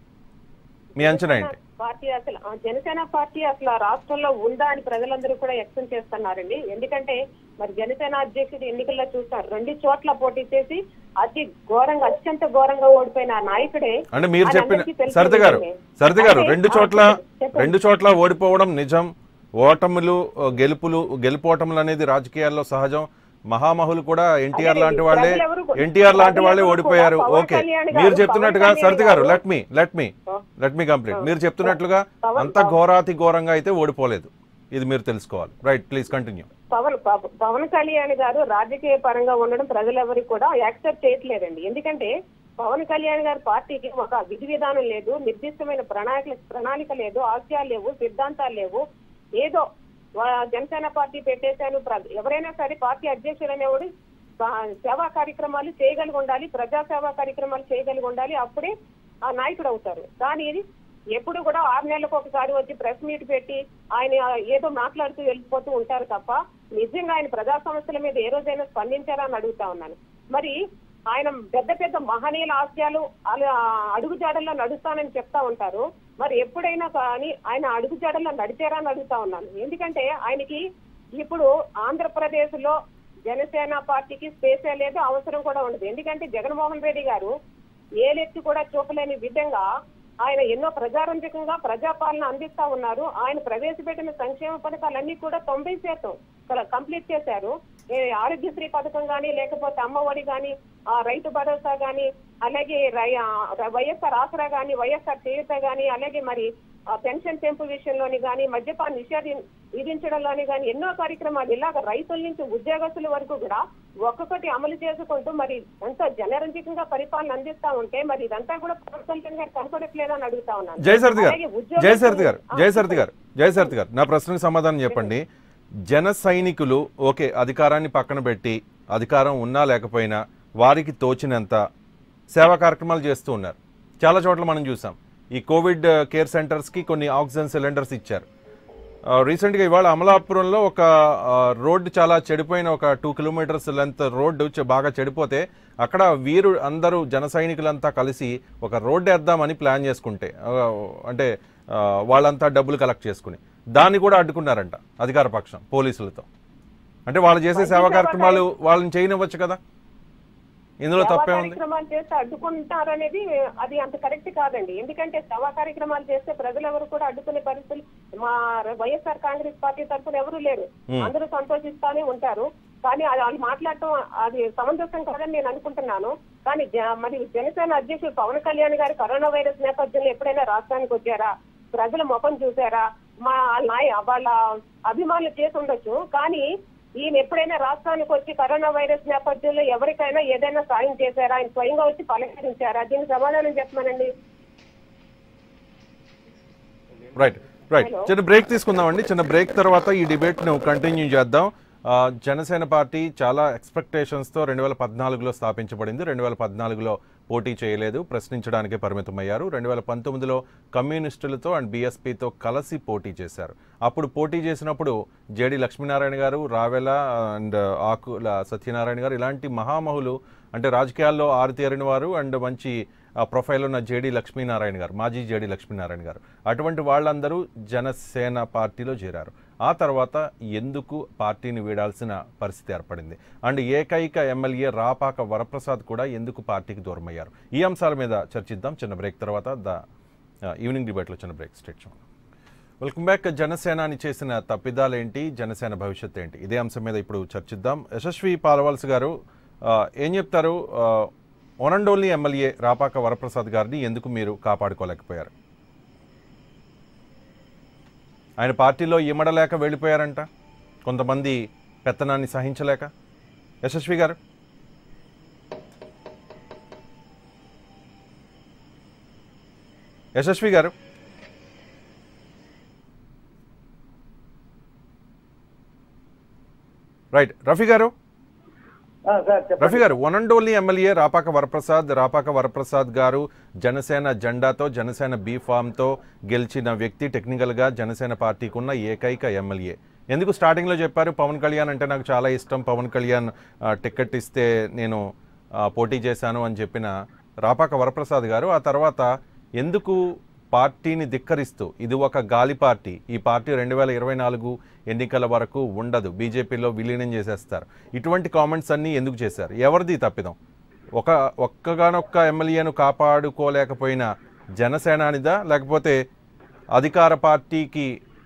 మీ అంచనా ఏంటి పార్టీ అసలు ఆ జనసేన పార్టీ అసలు ఆ రాష్ట్రంలో ఉందా అని ప్రజలందరూ కూడా వ్యక్తం చేస్తున్నారండి ఎందుకంటే మరి జనసేన అధ్యక్షుడు ఎన్నికల్లో చూస్తారు రెండు చోట్ల పోటీ చేసి అతి ఘోరంగా అత్యంత ఘోరంగా ఓడిపోయిన ఆ నాయకుడే అంటే మీరు ఆయన చెప్పిన అందరికీ తెలిసిన సరిత గారు విషయమే. సరిత గారు అంటే, రెండు ఆ, చోట్ల చెప్పండి. రెండు చోట్ల ఓడిపోవడం నిజం ఓటములు గెలుపులు గెలుపోటములు అనేది రాజకీయాల్లో సహజం మహామహులు కూడా ఎన్టీఆర్ అదే, లాంటి వాళ్ళే ప్రజలెవరు కూడా- ఎన్టీఆర్ లాంటి వాళ్ళే ప్రజలెవరు ఓడిపోయారు కూడా పవన్ ఓకే కళ్యాణ్ గారు, మీరు పవన్ చెప్తున్నట్టుగా కళ్యాణ్ సరిత గారు గారు- let me let me let me complete మీరు చెప్తున్నట్లుగా పవన్- అంత ఘోరాతి ఘోరంగా అయితే ఓడిపోలేదు ఇది మీరు తెలుసుకోవాలి రైట్ ప్లీజ్ కంటిన్యూ పవన్ పవ- పవన్ కళ్యాణ్ గారు రాజకీయ పరంగా ఉండడం ప్రజలెవరికి కూడా యాక్సెప్ట్ చేయట్లేదండి ఎందుకంటే పవన్ కళ్యాణ్ గారి పార్టీకి ఒక విధి విధానం లేదు నిర్దిష్టమైన ప్రణాళిక ప్రణాళిక లేదు ఆశయాలు లేవు సిద్ధాంతాలు లేవు ఏదో వా- జనసేన పార్టీ పెట్టేశాను ప్ర- ఎవరైనా సరే పార్టీ అధ్యక్షుడు అనేవాడు సా- సేవా కార్యక్రమాలు చేయగలిగి ఉండాలి ప్రజా సేవా కార్యక్రమాలు చేయగలిగి ఉండాలి అప్పుడే ఆ నాయకుడు అవుతారు కానీ ఇది ఎప్పుడు కూడా ఆరు నెలలకు ఒకసారి వచ్చి ప్రెస్ మీట్ పెట్టి ఆయన ఏదో మాట్లాడుతూ వెళ్ళిపోతూ ఉంటారు తప్ప నిజంగా ఆయన ప్రజా సమస్యల మీద ఏ రోజైనా స్పందించారా అని అడుగుతా ఉన్నాను మరి ఆయన పెద్ద పెద్ద మహనీయుల ఆశయాలు అలా అడుగుజాడల్లో నడుస్తానని చెప్తా ఉంటారు మరి ఎప్పుడైనా కానీ ఆయన అడుగుజాడల్లో నడిచారా అని అడుగుతా ఉన్నాను ఎందుకంటే ఆయనకి ఇప్పుడు ఆంధ్రప్రదేశ్ లో జనసేన పార్టీకి స్పేసే లేదు అవసరం కూడా ఉండదు ఎందుకంటే జగన్మోహన్ రెడ్డి గారు ఏలెత్తి కూడా చూపలేని విధంగా ఆయన ఎన్నో ప్రజారంజకంగా ప్రజాపాలన అందిస్తా ఉన్నారు ఆయన ప్రవేశపెట్టిన సంక్షేమ పథకాలన్నీ కూడా తొంభై శాతం కంప్లీట్ చేశారు ఏ ఆరోగ్యశ్రీ పథకం గానీ లేకపోతే అమ్మఒడి గాని ఆ రైతు భరోసా గాని అలాగే రై- ఆ, వైఎస్ఆర్ ఆసరా గాని వైఎస్ఆర్ చేయూత గాని అలాగే మరి ఆ, పెన్షన్ పెంపు విషయంలోని గాని మద్యపాన నిషేధి విధించడంలోని గాని ఎన్నో కార్యక్రమాలు ఇలాగ రైతుల నుంచి ఉద్యోగస్తుల వరకు కూడా ఒక్కొక్కటి అమలు చేసుకుంటూ మరి ఎంతో జనరంజకంగా పరిపాలన అందిస్తా ఉంటే మరి ఇదంతా కూడా పవన్ కళ్యాణ్ గారు కనపడట్లేదని అడుగుతా ఉన్నాను జయసరథి గారు అలాగే ఉద్యోగస్తులు- జయసరథి గారు ఆ, జయసరథి గారు జయసరథి గారు నా ప్రశ్నకు సమాధానం చెప్పండి జన సైనికులు ఓకే అధికారాన్ని పక్కన పెట్టి అధికారం ఉన్నా లేకపోయినా వారికి తోచినంత సేవా కార్యక్రమాలు చేస్తూ ఉన్నారు చాలా చోట్ల మనం చూసాం ఈ కోవిడ్ కేర్ సెంటర్స్కి కొన్ని ఆక్సిజన్ సిలిండర్స్ ఇచ్చారు ఆ, రీసెంట్గా ఇవాళ అమలాపురంలో ఒక ఆ, రోడ్డు చాలా చెడిపోయిన ఒక టూ కిలోమీటర్స్ లెంత్ రోడ్డు చె- బాగా చెడిపోతే అక్కడ వీరు అందరూ జన సైనికులంతా కలిసి ఒక రోడ్డు వేద్దామని ప్లాన్ చేసుకుంటే ఆ, అంటే ఆ, వాళ్ళంతా డబ్బులు కలెక్ట్ చేసుకుని దాన్ని కూడా అడ్డుకున్నారంట అధికార పక్షం పోలీసులతో అంటే వాళ్ళు చేసే సేవా కార్యక్రమాలు వాళ్ళని చేయనివ్వచ్చు కదా ఇందులో సేవా తప్పే ఉంది కార్యక్రమాలు చేస్తే అడ్డుకుంటారనేది అది అంత కరెక్ట్ కాదండి ఎందుకంటే సేవా కార్యక్రమాలు చేస్తే ప్రజలు ఎవరు కూడా అడ్డుకునే పరిస్థితులు మా వైఎస్ఆర్ కాంగ్రెస్ పార్టీ తరఫున ఎవరు లేరు Hmm. అందరూ సంతోషిస్తానే ఉంటారు కానీ అది వాళ్ళు మాట్లాడటం అది సమంజసం కాదని నేను అనుకుంటున్నాను కానీ జ- మరి జనసేన అధ్యక్షుడు పవన్ కళ్యాణ్ గారు కరోనా వైరస్ నేపథ్యంలో ఎప్పుడైనా రాష్ట్రానికి వచ్చారా ప్రజల ముఖం చూసారా మా నాయ వాళ్ళ అభిమానులు చేసి ఉండొచ్చు కానీ ఈయన ఎప్పుడైనా రాష్ట్రానికి వచ్చి కరోనా వైరస్ నేపథ్యంలో ఎవరికైనా ఏదైనా సాయం చేశారా ఆయన స్వయంగా వచ్చి పలకరించారా దీనికి సమాధానం చెప్పమనండి రైట్ రైట్ చిన్న బ్రేక్ తీసుకుందామండి చిన్న బ్రేక్ తర్వాత ఈ డిబేట్ను కంటిన్యూ చేద్దాం ఆ, జనసేన పార్టీ చాలా ఎక్స్పెక్టేషన్స్తో రెండు వేల పద్నాలుగులో స్థాపించబడింది రెండు వేల పద్నాలుగులో పోటీ చేయలేదు ప్రశ్నించడానికే పరిమితమయ్యారు రెండు వేల పంతొమ్మిదిలో కమ్యూనిస్టులతో అండ్ బీఎస్పీతో కలిసి పోటీ చేశారు అప్పుడు పోటీ చేసినప్పుడు జేడి లక్ష్మీనారాయణ గారు రావెల అండ్ ఆకుల సత్యనారాయణ గారు ఇలాంటి మహామహులు అంటే రాజకీయాల్లో ఆరితేరిన వారు అండ్ మంచి ఆ ప్రొఫైల్ ఉన్న జేడి లక్ష్మీనారాయణ గారు మాజీ జేడి లక్ష్మీనారాయణ గారు అటువంటి వాళ్ళందరూ జనసేన పార్టీలో చేరారు ఆ తర్వాత ఎందుకు పార్టీని వీడాల్సిన పరిస్థితి ఏర్పడింది అండ్ ఏకైక ఎమ్మెల్యే రాపాక వరప్రసాద్ కూడా ఎందుకు పార్టీకి దూరమయ్యారు ఈ అంశాల మీద చర్చిద్దాం చిన్న బ్రేక్ తర్వాత ద ఈవినింగ్ డిబేట్లో చిన్న బ్రేక్ స్టేట్ చూడండి వెల్కమ్ బ్యాక్ జనసేనాని చేసిన తప్పిదాలేంటి జనసేన భవిష్యత్ ఏంటి ఇదే అంశం మీద ఇప్పుడు చర్చిద్దాం యశస్వి పాలవల్స్ గారు ఆ, ఏం చెప్తారు one and only MLA Rapaka Varaprasad గారిని ఎందుకు మీరు కాపాడుకోలేకపోయారు ఆయన పార్టీలో ఇమడలేక వెళ్ళిపోయారంట కొంతమంది పెత్తనాన్ని సహించలేక యశస్వి గారు యశస్వి గారు రైట్ రఫీ గారు ఆ, సార్ చెప్పండి రఫీ గారు one and only MLA Rapaka Varaprasad Rapaka Varaprasad గారు జనసేన జెండాతో జనసేన బీ ఫామ్తో గెలిచిన వ్యక్తి టెక్నికల్గా జనసేన పార్టీకి ఉన్న ఏకైక ఎమ్మెల్యే ఎందుకు స్టార్టింగ్లో చెప్పారు పవన్ కళ్యాణ్ అంటే నాకు చాలా ఇష్టం పవన్ కళ్యాణ్ ఆ, టికెట్ ఇస్తే నేను ఆ, పోటీ చేశాను అని చెప్పిన రాపాక వరప్రసాద్ గారు ఆ తర్వాత ఎందుకు పార్టీని ధిక్కరిస్తూ ఇది ఒక గాలి పార్టీ ఈ పార్టీ రెండు వేల ఇరవై నాలుగు ఎన్నికల వరకు ఉండదు బీజేపీలో విలీనం చేసేస్తారు ఇటువంటి కామెంట్స్ అన్నీ ఎందుకు చేశారు ఎవరిది తప్పిదం ఒక ఒక్కగానొక్క ఎమ్మెల్యేను కాపాడుకోలేకపోయిన జనసేనానిదా లేకపోతే అధికార పార్టీకి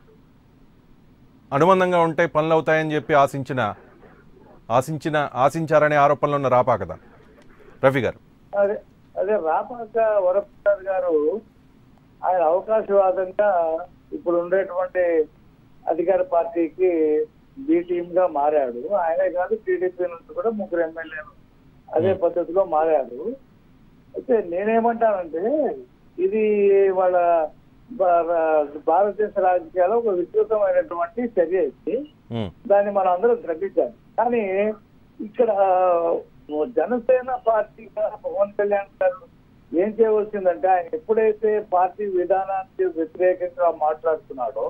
అనుబంధంగా ఉంటే పనులు అవుతాయని చెప్పి ఆశించిన ఆశించిన ఆశించారనే ఆరోపణలు ఉన్న రాపాకదా రఫీ గారు అదే అదే రాపాక వరప్రసాద్ గారు ఆయన అవకాశవాదంగా ఇప్పుడు ఉండేటువంటి అధికార పార్టీకి బి టీమ్ గా మారాడు ఆయనే కాదు టీడీపీ నుంచి కూడా ముగ్గురు ఎమ్మెల్యేలు అదే పద్ధతిలో మారాడు అయితే నేనేమంటానంటే ఇది వాళ్ళ భా- భారతదేశ రాజకీయాల్లో ఒక విస్తృతమైనటువంటి చర్య ఇది ఉమ్, దాన్ని మనం అందరం ఖండించాలి కానీ ఇక్కడ జనసేన పార్టీ పవన్ కళ్యాణ్ గారు ఏం చేయవలసిందంటే ఆయన ఎప్పుడైతే పార్టీ విధానానికి వ్యతిరేకంగా మాట్లాడుతున్నాడో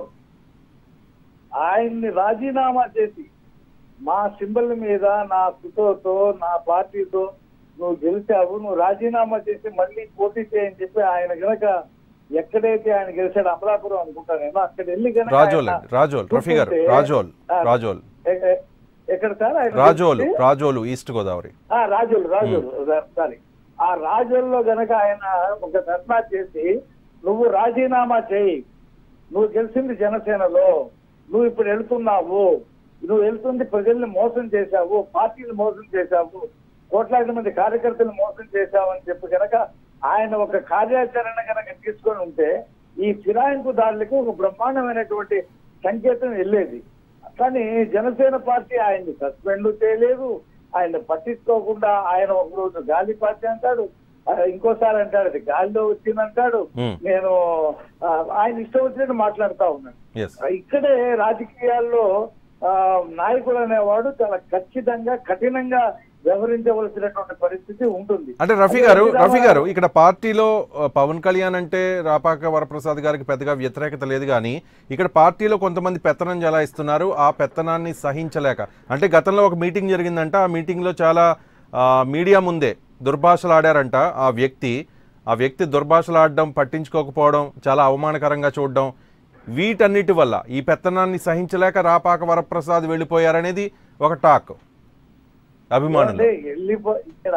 ఆయన్ని రాజీనామా చేసి మా సింబల్ మీద నా ఫోటోతో నా పార్టీతో నువ్వు గెలిచావు నువ్వు రాజీనామా చేసి మళ్ళీ పోటీ చేయని చెప్పి ఆయన గనక ఎక్కడైతే ఆయన గెలిచాడు అమలాపురం అనుకుంటా నేను అక్కడ వెళ్ళి గనక రాజోల్ ఆయన అండి రాజోల్ రఫీ గారు కూర్చుంటే- రాజోల్ ఆ, రాజోల్ ఎ- ఎ- ఎక్కడ సార్ ఆయన రాజోలు గెలిస్తే- రాజోలు ఈస్ట్ గోదావరి ఆ, రాజులు రాజులు సారీ ఆ రాజుల్లో గనక ఆయన ఒక ధర్నా చేసి నువ్వు రాజీనామా చేయి నువ్వు గెలిచింది జనసేనలో నువ్వు ఇప్పుడు వెళ్తున్నావు నువ్వు వెళ్తుంది ప్రజల్ని మోసం చేశావు పార్టీని మోసం చేశావు కోట్లాది మంది కార్యకర్తలు మోసం చేశావు అని చెప్పి గనక ఆయన ఒక కార్యాచరణ గనక తీసుకొని ఉంటే ఈ ఫిరాయింపు దాడులకు ఒక బ్రహ్మాండమైనటువంటి సంకేతం వెళ్ళేది కానీ జనసేన పార్టీ ఆయన్ని సస్పెండ్ చేయలేదు ఆయన పట్టించుకోకుండా ఆయన ఒక రోజు గాలి పార్టీ అంటాడు ఆ, ఇంకోసారి అంటాడు అది గాలిలో వచ్చిందంటాడు Hmm. నేను ఆ, ఆయన ఇష్టం వచ్చినట్టు మాట్లాడుతా ఉన్నాను ఎస్ ఇక్కడే రాజకీయాల్లో ఆ, నాయకుడు అనేవాడు చాలా ఖచ్చితంగా కఠినంగా వ్యవహరించవలసినటువంటి పరిస్థితి ఉంటుంది అంటే రఫీ అదే గారు ఎన్టీ రఫీ గారు రామారావు- ఇక్కడ పార్టీలో ఆ, పవన్ కళ్యాణ్ అంటే రాపాక వరప్రసాద్ గారికి పెద్దగా వ్యతిరేకత లేదు కానీ ఇక్కడ పార్టీలో కొంతమంది పెత్తనం జలాయిస్తున్నారు ఆ పెత్తనాన్ని సహించలేక అంటే గతంలో ఒక మీటింగ్ జరిగిందంట ఆ మీటింగ్లో చాలా ఆ, మీడియా ముందే దుర్భాషలు ఆడారంట ఆ వ్యక్తి ఆ వ్యక్తి దుర్భాషలు ఆడడం పట్టించుకోకపోవడం చాలా అవమానకరంగా చూడడం వీటన్నిటి వల్ల ఈ పెత్తనాన్ని సహించలేక రాపాక వరప్రసాద్ వెళ్ళిపోయారనేది ఒక టాక్ అభిమానులు అంటే వెళ్ళిపో ఇక్కడ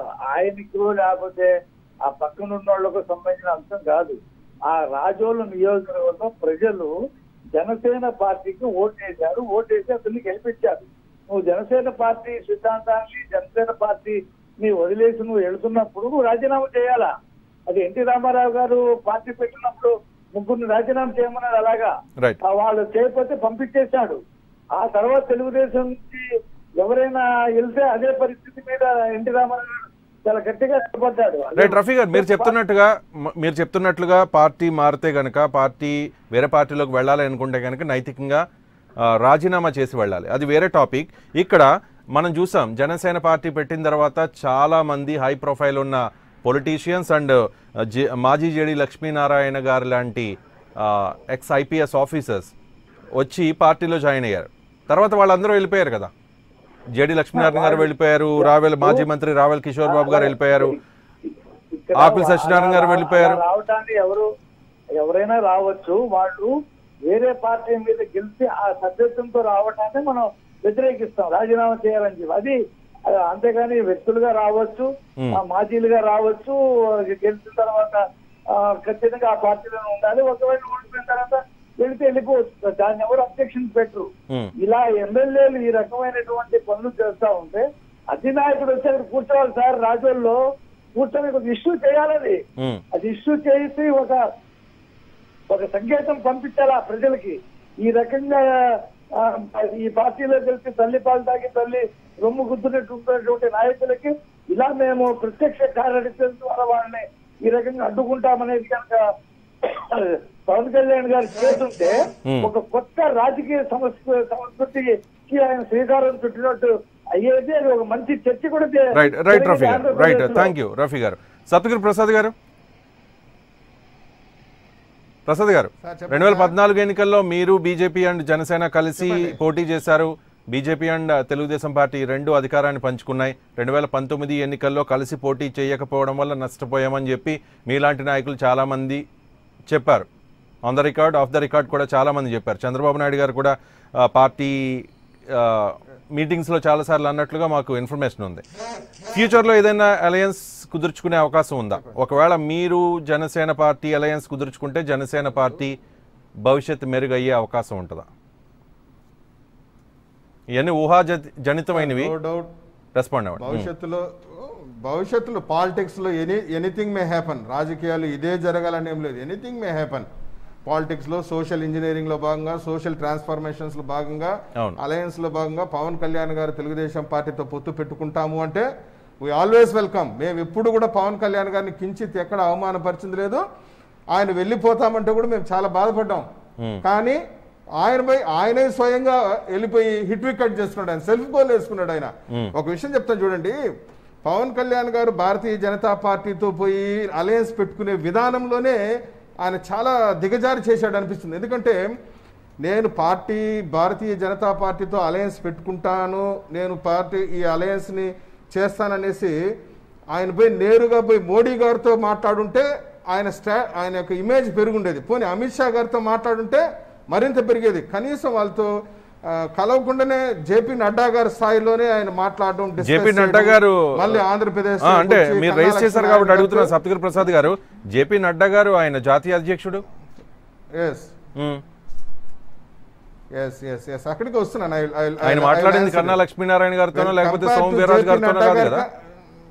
ఆయనకు లేకపోతే ఆ పక్కన ఉన్న వాళ్ళకు సంబంధించిన అంశం కాదు ఆ రాజోలు నియోజకవర్గంలో ప్రజలు జనసేన పార్టీకి ఓటేశారు ఓటేసి అతన్ని గెలిపించారు నువ్వు జనసేన పార్టీ సిద్ధాంతాన్ని జనసేన పార్టీని వదిలేసి నువ్వు వెళుతున్నప్పుడు నువ్వు రాజీనామా చేయాలా అది ఎన్టీ రామారావు గారు పార్టీ పెట్టినప్పుడు ముగ్గురిని రాజీనామా చేయమన్నారు అలాగా రైట్ ఆ వాళ్ళు చేయకపోతే పంపించేశాడు ఆ తర్వాత తెలుగుదేశం నుంచి ఎవరైనా వెళ్తే అదే పరిస్థితి మీద ఎన్టీ రామారావు గారు చాలా గట్టిగా నిలబడ్డాడు రైట్ రఫీ గారు మీరు చెప్తున్నట్టుగా మ- మీరు చెప్తున్నట్లుగా పార్టీ మారితే గనక పార్టీ వేరే పార్టీలోకి వెళ్ళాలి అనుకుంటే కనుక నైతికంగా ఆ, రాజీనామా చేసి వెళ్ళాలి అది వేరే టాపిక్ ఇక్కడ మనం చూసాం జనసేన పార్టీ పెట్టిన తర్వాత చాలా మంది హై ప్రొఫైల్ ఉన్న పొలిటీషియన్స్ అండ్ మాజీ జేడి లక్ష్మీనారాయణ గారు లాంటి ఎక్స్ ఐపీఎస్ ఆఫీసర్స్ వచ్చి పార్టీలో జాయిన్ అయ్యారు తర్వాత వాళ్ళందరూ వెళ్ళిపోయారు కదా జేడి లక్ష్మీనారాయణ గారు వెళ్ళిపోయారు రావెల్ మాజీ మంత్రి రావెల్ కిషోర్ బాబు గారు వెళ్ళిపోయారు ఇక్కడ ఆకుల సత్యనారాయణ గారు అలా- వెళ్ళిపోయారు. అలా రావటానికి ఎవరు ఎవరైనా రావచ్చు వాళ్ళు వేరే పార్టీ మీద గెలిచి ఆ సభ్యత్వంతో రావటాన్ని మనం వ్యతిరేకిస్తాం రాజీనామా చేయాలని చెప్పి అది అది అంతేగాని వ్యక్తులుగా రావచ్చు Hmm. ఆ మాజీలుగా రావచ్చు గెలిచిన తర్వాత ఆ, ఖచ్చితంగా ఆ పార్టీలో ఉండాలి ఒకవేళ ఓడిపోయిన తర్వాత వెళితే వెళ్ళిపోవచ్చు దాన్ని ఎవరు అబ్జెక్షన్ పెట్టరు ఉమ్, ఇలా ఎమ్మెల్యేలు ఈ రకమైనటువంటి పనులు చేస్తా ఉంటే అధినాయకుడు వచ్చి అక్కడ కూర్చోవాలి సార్ రాజోల్లో కూర్చొని ఒక ఇష్యూ చేయాలని ఉమ్, అది ఇష్యూ చేసి ఒక ఒక సంకేతం పంపించాలి ఆ ప్రజలకి ఈ రకంగా ఆ, ఈ పార్టీలో కలిసి తల్లి పాలు తాగి తల్లి రొమ్ము గుద్దునటువంటి నాయకులకి ఇలా మేము ప్రత్యక్ష కార్యదర్శుల ద్వారా వాళ్ళని ఈ రకంగా అడ్డుకుంటామనేది కనుక పవన్ కళ్యాణ్ గారు చేస్తుంటే Hmm. ఒక కొత్త రాజకీయ సంస్కృ సంస్కృతికి ఆయన శ్రీకారం చుట్టినట్టు అయ్యేది అది ఒక మంచి చర్చ కూడా చే- రైట్ రైట్ జరిగింది రఫీ గారు రైట్ ఆంధ్రప్రదేశ్లో. థ్యాంక్ యూ రఫీ గారు సత్యగిరి ప్రసాద్ గారు ప్రసాద్ గారు సార్, చెప్పండి రెండు వేల సార్. పద్నాలుగు ఎన్నికల్లో మీరు బీజేపీ అండ్ జనసేన కలిసి చెప్పండి. పోటీ చేశారు బీజేపీ అండ్ తెలుగుదేశం పార్టీ రెండు అధికారాన్ని పంచుకున్నాయి రెండు వేల పంతొమ్మిది ఎన్నికల్లో కలిసి పోటీ చేయకపోవడం వల్ల నష్టపోయామని చెప్పి మీలాంటి నాయకులు చాలామంది చెప్పారు on the record off the record కూడా చాలామంది చెప్పారు చంద్రబాబు నాయుడు గారు కూడా ఆ, పార్టీ ఆ, మీటింగ్స్లో చాలాసార్లు అన్నట్లుగా మాకు ఇన్ఫర్మేషన్ ఉంది ఫ్యూచర్లో ఏదైనా అలయన్స్ కుదుర్చుకునే అవకాశం ఉందా ఒకవేళ మీరు జనసేన పార్టీ అలయన్స్ కుదుర్చుకుంటే జనసేన పార్టీ భవిష్యత్తు మెరుగయ్యే అవకాశం ఉంటుందా ఇవన్నీ ఊహా జనితమైనవి నో డౌట్ రెస్పాండ్ అవ్వండి భవిష్యత్తులో భవిష్యత్తులో పాలిటిక్స్ లో ఎనీ ఎనీథింగ్ మే హ్యాపన్ రాజకీయాలు ఇదే జరగాలని ఏం లేదు ఎనీథింగ్ మే హ్యాపన్ పాలిటిక్స్ లో సోషల్ ఇంజనీరింగ్ లో భాగంగా సోషల్ ట్రాన్స్ఫర్మేషన్స్ లో భాగంగా అవును. అలయన్స్ లో భాగంగా పవన్ కళ్యాణ్ గారు తెలుగుదేశం పార్టీతో పొత్తు పెట్టుకుంటాము అంటే వీ ఆల్వేస్ వెల్కమ్ మేము ఎప్పుడు కూడా పవన్ కళ్యాణ్ గారిని కించిత్ ఎక్కడ అవమానపరిచింది లేదు ఆయన వెళ్ళిపోతామంటే కూడా మేము చాలా బాధపడ్డాం కానీ ఆయనపై ఆయనే స్వయంగా వెళ్ళిపోయి హిట్ వికెట్ చేసుకున్నాడు ఆయన సెల్ఫ్ గోల్ వేసుకున్నాడు ఆయన ఒక విషయం చెప్తాను చూడండి పవన్ కళ్యాణ్ గారు భారతీయ జనతా పార్టీతో పోయి అలయన్స్ పెట్టుకునే విధానంలోనే ఆయన చాలా దిగజారి చేశాడు అనిపిస్తుంది ఎందుకంటే నేను పార్టీ భారతీయ జనతా పార్టీతో అలయన్స్ పెట్టుకుంటాను నేను పార్టీ ఈ అలయన్స్ని చేస్తాననేసి ఆయన పోయి నేరుగా పోయి మోడీ గారితో మాట్లాడుంటే ఆయన స్టా ఆయన యొక్క ఇమేజ్ పెరుగుండేది పోనీ అమిత్ షా గారితో మాట్లాడుంటే మరింత పెరిగేది కనీసం వాళ్ళతో ఆ, కలవకుండానే జేపీ నడ్డా గారి స్థాయిలోనే ఆయన మాట్లాడడం discuss జేపీ నడ్డా చేయడం, గారు మళ్ళీ ఆంధ్రప్రదేశ్ ఆ, అంటే వచ్చి మీరు కన్నా రైస్ చేశారు లక్ష్మీనారాయణ కాబట్టి అడుగుతున్నా గారితో- సప్తగిరి ప్రసాద్ గారు జేపీ నడ్డా గారు ఆయన జాతీయ అధ్యక్షుడు Yes. ఉమ్. Yes, yes, yes. అక్కడికి వస్తున్నాను I will- I will- I ఆయన will- I will మాట్లాడింది answer కన్నా it. లక్ష్మీనారాయణ గారితోనో When లేకపోతే compared Soma to Veerraju JP గారితోనో Nadda కాదు గారి కదా క-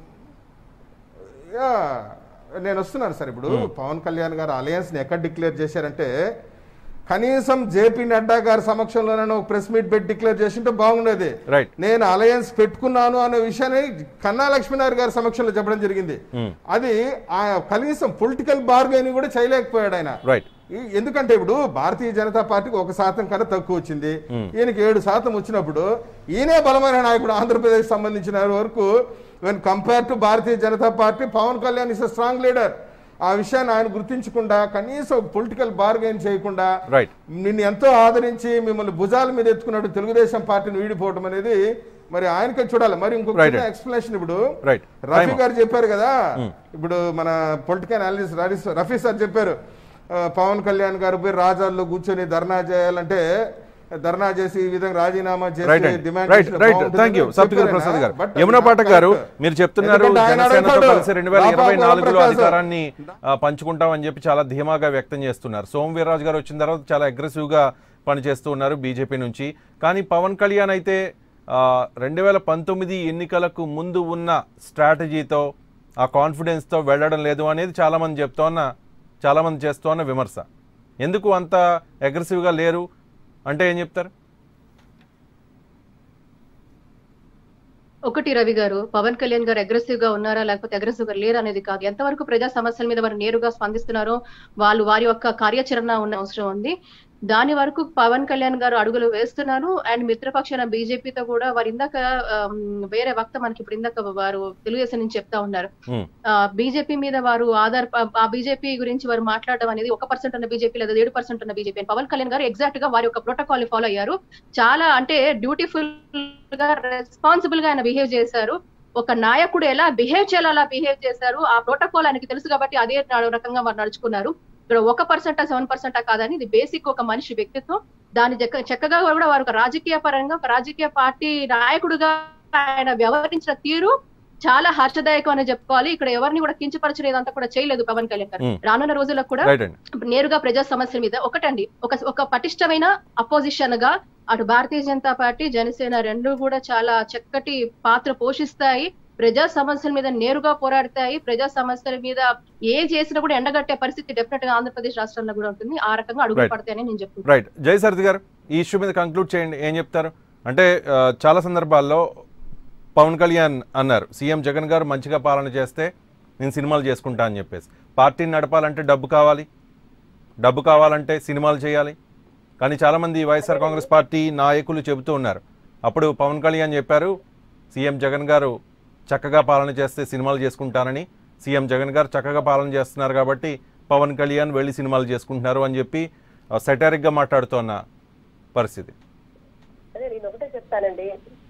యా, నేను వస్తున్నాను సార్ ఇప్పుడు పవన్ కళ్యాణ్ గారు అలయన్స్ ని ఎక్కడ డిక్లేర్ చేశారంటే కనీసం జేపీ నడ్డా గారి సమక్షంలోనే ఒక ప్రెస్ మీట్ పెట్టి డిక్లేర్ చేసింటే బాగుండేది రైట్ నేను అలయన్స్ పెట్టుకున్నాను అనే విషయాన్ని కన్నా లక్ష్మీనారాయణ గారి సమక్షంలో చెప్పడం జరిగింది అది ఆ కనీసం పొలిటికల్ బార్గెనింగ్ కూడా చేయలేకపోయాడు ఆయన రైట్ ఈ- ఎందుకంటే ఇప్పుడు భారతీయ జనతా పార్టీకి ఒక శాతం కన్నా తక్కువ వచ్చింది ఈయనకి ఏడు శాతం వచ్చినప్పుడు ఈయనే బలమైన నాయకుడు ఆంధ్రప్రదేశ్ సంబంధించిన వరకు when compare to Bharatiya Janata party Pawan Kalyan is a strong leader ఆ విషయాన్ని ఆయన గుర్తించకుండా కనీసం పొలిటికల్ బార్గెన్ చేయకుండా రైట్ నిన్ను ఎంతో ఆదరించి మిమ్మల్ని భుజాల మీద ఎత్తుకున్నాడు తెలుగుదేశం పార్టీని వీడిపోవడం అనేది మరి ఆయనకే చూడాలి మరి ఇంకొక Right. ఎక్స్ప్లెనేషన్ ఇప్పుడు రైట్ రఫీ గారు చెప్పారు కదా ఇప్పుడు మన పొలిటికల్ అనలిస్ట్ రఫీ సార్ చెప్పారు ఆ, పవన్ కళ్యాణ్ గారు పోయి రాజాల్లో కూర్చొని ధర్నా చేయాలంటే ధర్నా చేసి ఈ విధంగా రాజీనామా రైట్ చేసి డిమాండ్ రైట్ చేస్తే రైట్ బాగుంటుందని థ్యాంక్ యూ సత్యగిరి చెప్పారు ప్రసాద్ ఆయన. గారు But యమునా అది పాఠక్ not గారు correct. మీరు చెప్తున్నారు ఎందుకంటే ఆయన జనసేనతో అడుగుతాడు, కలిసి రెండు వేల ఇరవై రాబాబు నాలుగులో వరప్రసాద్ అధికారాన్ని ఆ, పంచుకుంటామని చెప్పి చాలా ధీమాగా వ్యక్తం చేస్తున్నారు సోమ వీర్రాజు గారు వచ్చిన తర్వాత చాలా అగ్రెసివ్ గా పనిచేస్తూ ఉన్నారు బీజేపీ నుంచి కానీ పవన్ కళ్యాణ్ అయితే రెండు వేల పంతొమ్మిది ఎన్నికలకు ముందు ఉన్న స్ట్రాటజీతో ఆ కాన్ఫిడెన్స్తో వెళ్ళడం లేదు అనేది చాలామంది చెప్తోన్న చాలామంది చేస్తోన్న విమర్శ ఎందుకు అంత అగ్రెసివ్గా లేరు అంటే ఏం చెప్తారు ఒకటి రవి గారు పవన్ కళ్యాణ్ గారు అగ్రెసివ్ గా ఉన్నారా లేకపోతే అగ్రెసివ్ గా లేరా అనేది కాదు ఎంతవరకు ప్రజా సమస్యల మీద వారు నేరుగా స్పందిస్తున్నారో వాళ్ళు వారి యొక్క కార్యాచరణ ఉన్న అవసరం ఉంది దాని వరకు పవన్ కళ్యాణ్ గారు అడుగులు వేస్తున్నారు అండ్ మిత్రపక్షాన బీజేపీతో కూడా వారు ఇందాక ఆమ్, వేరే వక్త మనకి ఇప్పుడు ఇందాక వారు తెలుగుదేశం నుంచి చెప్తా ఉన్నారు Hmm. బీజేపీ మీద వారు ఆధార్ ఆ బీజేపీ గురించి వారు మాట్లాడడం అనేది ఒక పర్సెంట్ ఉన్న బీజేపీ లేదా ఏడు పర్సెంట్ ఉన్న బీజేపీ అని పవన్ కళ్యాణ్ గారు ఎగ్జాక్ట్ గా వారి యొక్క ప్రోటోకాల్ ని ఫాలో అయ్యారు చాలా అంటే డ్యూటిఫుల్ గా రెస్పాన్సిబుల్ గా ఆయన బిహేవ్ చేశారు ఒక నాయకుడు ఎలా బిహేవ్ చేయాలో అలా బిహేవ్ చేశారు ఆ ప్రోటోకాల్ ఆయనకి తెలుసు కాబట్టి అదే రకంగా వారు నడుచుకున్నారు ఇక్కడ ఒక పర్సెంటా సెవెన్ పర్సెంటా కాదని ఇది బేసిక్ ఒక మనిషి వ్యక్తిత్వం దాని చక్క- చక్కగా కూడా వారు ఒక రాజకీయ పరంగా ఒక రాజకీయ పార్టీ నాయకుడుగా ఆయన వ్యవహరించిన తీరు చాలా హర్షదాయకం అని చెప్పుకోవాలి ఇక్కడ ఎవరిని కూడా కించపరచడం ఇదంతా కూడా చేయలేదు పవన్ కళ్యాణ్ గారు Hmm. రానున్న రోజుల్లో కూడా రైట్ అండి నేరుగా ప్రజా సమస్యల మీద ఒకటండి ఒక ఒక పటిష్టమైన అపోజిషన్ గా అటు భారతీయ జనతా పార్టీ జనసేన రెండు కూడా చాలా చక్కటి పాత్ర పోషిస్తాయి ప్రజా సమస్యల మీద నేరుగా పోరాడతాయి ప్రజా సమస్యల మీద ఏ చేసినా కూడా ఎండగట్టే పరిస్థితి డెఫినెట్ గా ఆంధ్రప్రదేశ్ రాష్ట్రంలో కూడా ఉంటుంది ఆ రకంగా అడుగులు Right. పడతాయని నేను చెప్తున్నాను రైట్ జయసరథి గారు ఈ ఇష్యూ మీద కంక్లూడ్ చేయండి ఏం చెప్తారు అంటే ఆ, చాలా సందర్భాల్లో పవన్ కళ్యాణ్ అన్నారు సీఎం జగన్ గారు మంచిగా పాలన చేస్తే నేను సినిమాలు చేసుకుంటా అని చెప్పేసి పార్టీని నడపాలంటే డబ్బు కావాలి డబ్బు కావాలంటే సినిమాలు చేయాలి కానీ చాలామంది వైఎస్ఆర్ కాంగ్రెస్ పార్టీ నాయకులు చెబుతూ ఉన్నారు అప్పుడు పవన్ కళ్యాణ్ చెప్పారు సీఎం జగన్ గారు చక్కగా పాలన చేస్తే సినిమాలు చేసుకుంటానని సీఎం జగన్ గారు చక్కగా పాలన చేస్తున్నారు కాబట్టి పవన్ కళ్యాణ్ వెళ్ళి సినిమాలు చేసుకుంటున్నారు అని చెప్పి సెటారిక్గా మాట్లాడుతున్న పరిస్థితి అదే నేను ఒకటే చెప్తానండి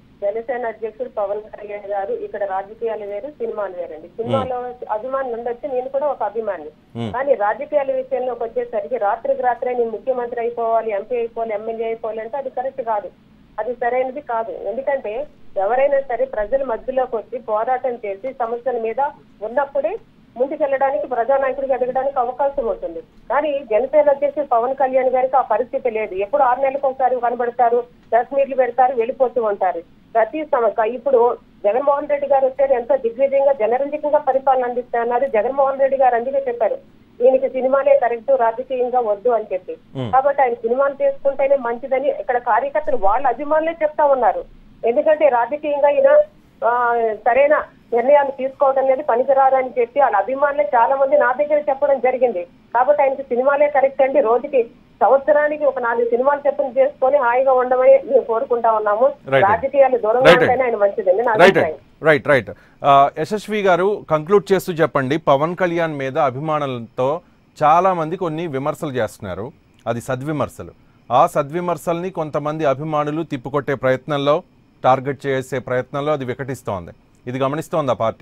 జనసేన అధ్యక్షుడు పవన్ కళ్యాణ్ గారు ఇక్కడ రాజకీయాలు వేరు సినిమాలు వేరండి సినిమాలో అభిమానులు ఉండొచ్చు నేను కూడా ఒక అభిమాని Hmm. కానీ రాజకీయాల విషయంలోకి వచ్చేసరికి రాత్రికి రాత్రే నేను ముఖ్యమంత్రి అయిపోవాలి ఎంపీ అయిపోవాలి ఎమ్మెల్యే అయిపోవాలి అంటే అది కరెక్ట్ కాదు అది సరైనది కాదు ఎందుకంటే ఎవరైనా సరే ప్రజల మధ్యలోకి వచ్చి పోరాటం చేసి సమస్యల మీద ఉన్నప్పుడే ముందుకెళ్ళడానికి ప్రజానాయకుడిగా ఎదగడానికి అవకాశం ఉంటుంది కానీ జనసేన అధ్యక్షుడు పవన్ కళ్యాణ్ గారికి ఆ పరిస్థితి లేదు ఎప్పుడు ఆరు నెలలకు ఒకసారి కనబడతారు ప్రెస్ మీట్లు పెడతారు వెళ్ళిపోతూ ఉంటారు ప్రతి సమస్య ఇప్పుడు జగన్మోహన్ రెడ్డి గారు వచ్చారు ఎంతో దిగ్విజయంగా జనరంజకంగా పరిపాలన అందిస్తున్నారు జగన్మోహన్ రెడ్డి గారు అందుకే చెప్పారు దీనికి సినిమాలే కరెక్ట్ రాజకీయంగా వద్దు అని చెప్పి Hmm. కాబట్టి ఆయన సినిమాలు చేసుకుంటేనే మంచిదని ఇక్కడ కార్యకర్తలు వాళ్ళ అభిమానులే చెప్తా ఉన్నారు ఎందుకంటే రాజకీయంగా ఈయన ఆ, సరైన నిర్ణయాలు తీసుకోవడం అనేది పనికిరాదని చెప్పి వాళ్ళ అభిమానులే చాలా మంది నా దగ్గర చెప్పడం జరిగింది కాబట్టి ఆయనకి సినిమాలే కరెక్ట్ అండి రోజుకి సంవత్సరానికి ఒక నాలుగు సినిమాలు చెప్పని చేసుకొని హాయిగా ఉండమని మేము కోరుకుంటా ఉన్నాము Right. రాజకీయాలు దూరంగా Right. ఉంటేనే ఆయన మంచిదండి నా రైట్ అభిప్రాయం రైట్ రైట్ యశస్వి గారు కంక్లూడ్ చేస్తూ చెప్పండి పవన్ కళ్యాణ్ మీద అభిమానులతో చాలా మంది కొన్ని విమర్శలు చేస్తున్నారు అది సద్విమర్శలు ఆ సద్విమర్శల్ని కొంతమంది అభిమానులు తిప్పుకొట్టే ప్రయత్నంలో టార్గెట్ చేసే ప్రయత్నంలో అది వికటిస్తోంది ఇది గమనిస్తోందా పార్టీ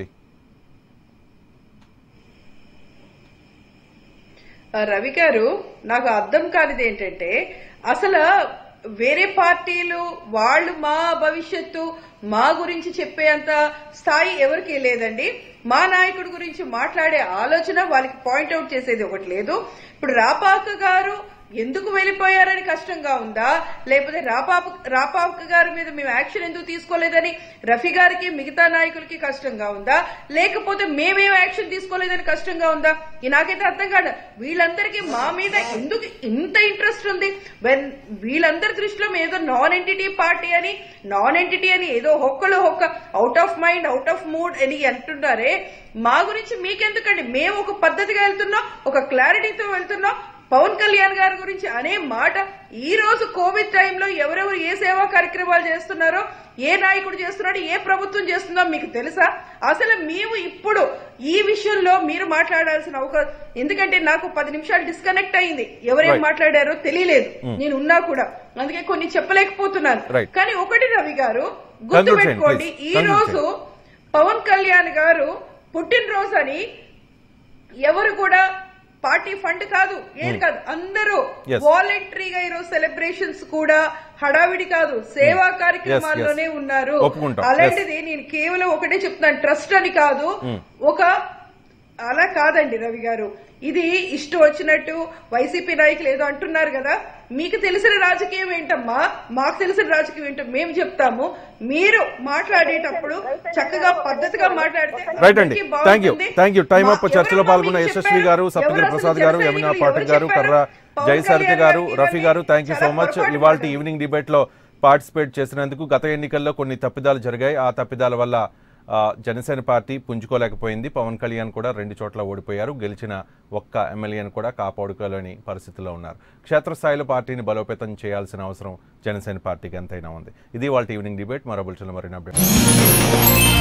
ఆ, రవి గారు నాకు అర్థం కానిది ఏంటంటే అసలు వేరే పార్టీలు వాళ్ళు మా భవిష్యత్తు మా గురించి చెప్పేంత స్థాయి ఎవరికి లేదండి మా నాయకుడి గురించి మాట్లాడే ఆలోచన వాళ్ళకి పాయింట్అవుట్ చేసేది ఒకటి లేదు ఇప్పుడు రాపాక గారు ఎందుకు వెళ్ళిపోయారని కష్టంగా ఉందా లేకపోతే రాపాప రాపాక గారి మీద మేము యాక్షన్ ఎందుకు తీసుకోలేదని రఫీ గారికి మిగతా నాయకులకి కష్టంగా ఉందా లేకపోతే మేమేం యాక్షన్ తీసుకోలేదని కష్టంగా ఉందా ఈ నాకైతే అర్థం కాదు వీళ్ళందరికీ మా మీద ఎందుకు ఇంత ఇంట్రెస్ట్ ఉంది వెన్ వీళ్ళందరి దృష్టిలో మేము ఏదో నాన్ ఎంటిటీ పార్టీ అని నాన్ ఎంటిటీ అని ఏదో ఒక్కళ్ళు ఒక్క out of mind out of mood అని అంటున్నారే మా గురించి మీకెందుకండి మేము ఒక పద్ధతిగా వెళ్తున్నాం ఒక క్లారిటీతో వెళ్తున్నాం పవన్ కళ్యాణ్ గారి గురించి అనే మాట ఈ రోజు కోవిడ్ టైంలో ఎవరెవరు ఏ సేవా కార్యక్రమాలు చేస్తున్నారో ఏ నాయకుడు చేస్తున్నాడో ఏ ప్రభుత్వం చేస్తుందో మీకు తెలుసా అసలు మేము ఇప్పుడు ఈ విషయంలో మీరు మాట్లాడాల్సిన అవకాశం ఎందుకంటే నాకు పది నిమిషాలు డిస్కనెక్ట్ అయింది ఎవరేం Right. మాట్లాడారో తెలియలేదు Hmm. నేను ఉన్నా కూడా అందుకే కొన్ని చెప్పలేకపోతున్నాను Right. కానీ ఒకటి రవి గారు Conclude గుర్తుపెట్టుకోండి చేయండి, ఈ please. Conclude రోజు పవన్ కళ్యాణ్ గారు పుట్టినరోజు అని ఎవరు కూడా పార్టీ ఫండ్ కాదు ఏది కాదు అందరూ Yes. వాలంటరీగా ఈరోజు సెలబ్రేషన్స్ కూడా హడావిడి కాదు సేవా కార్యక్రమాల్లోనే ఉన్నారు ఒప్పుకుంటాం. అలాంటిది నేను కేవలం ఒకటే చెప్తున్నాను ట్రస్ట్ అని కాదు Hmm. ఒక అలా కాదండి రవి గారు ఇది ఇష్టం వచ్చినట్టు వైసీపీ నాయకులు ఏదో అంటున్నారు కదా మీకు తెలిసిన రాజకీయం ఏంటమ్మా మాకు తెలిసిన రాజకీయం ఏంటో మేము చెప్తాము మీరు మాట్లాడేటప్పుడు చక్కగా పద్ధతిగా మాట్లాడితే రైట్ అండి అందరికీ థ్యాంక్ యూ బాగుంటుంది. థ్యాంక్ యూ టైం అప్ మా- చర్చలో ఎవరమ్మా పాల్గొన్న మీకు యశస్వి చెప్పారు? గారు సప్తగిరి ఎవరు ప్రసాద్ అసలు గారు జన యమునా సైనికులు పాఠక్ ఎవరు గారు చెప్పారు? కర్ర పవన్ జయసరిత కళ్యాణ్ గారు గారు రఫీ గారు థ్యాంక్ యూ సో చాలా మచ్ పొరపాటు ఇవాళ పడ్డారు. ఈవినింగ్ డిబేట్ లో పార్టిసిపేట్ చేసినందుకు గత ఎన్నికల్లో కొన్ని తప్పిదాలు జరిగాయి ఆ తప్పిదాల వల్ల ఆ, జనసేన పార్టీ పుంజుకోలేకపోయింది పవన్ కళ్యాణ్ కూడా రెండు చోట్ల ఓడిపోయారు గెలిచిన ఒక్క ఎమ్మెల్యేను కూడా కాపాడుకోలేని పరిస్థితిలో ఉన్నారు క్షేత్రస్థాయిలో పార్టీని బలోపేతం చేయాల్సిన అవసరం జనసేన పార్టీకి ఎంతైనా ఉంది ఇది వాళ్ళ ఈవినింగ్ డిబేట్ మరో బుల్చిన మరిన్ని అప్డేట్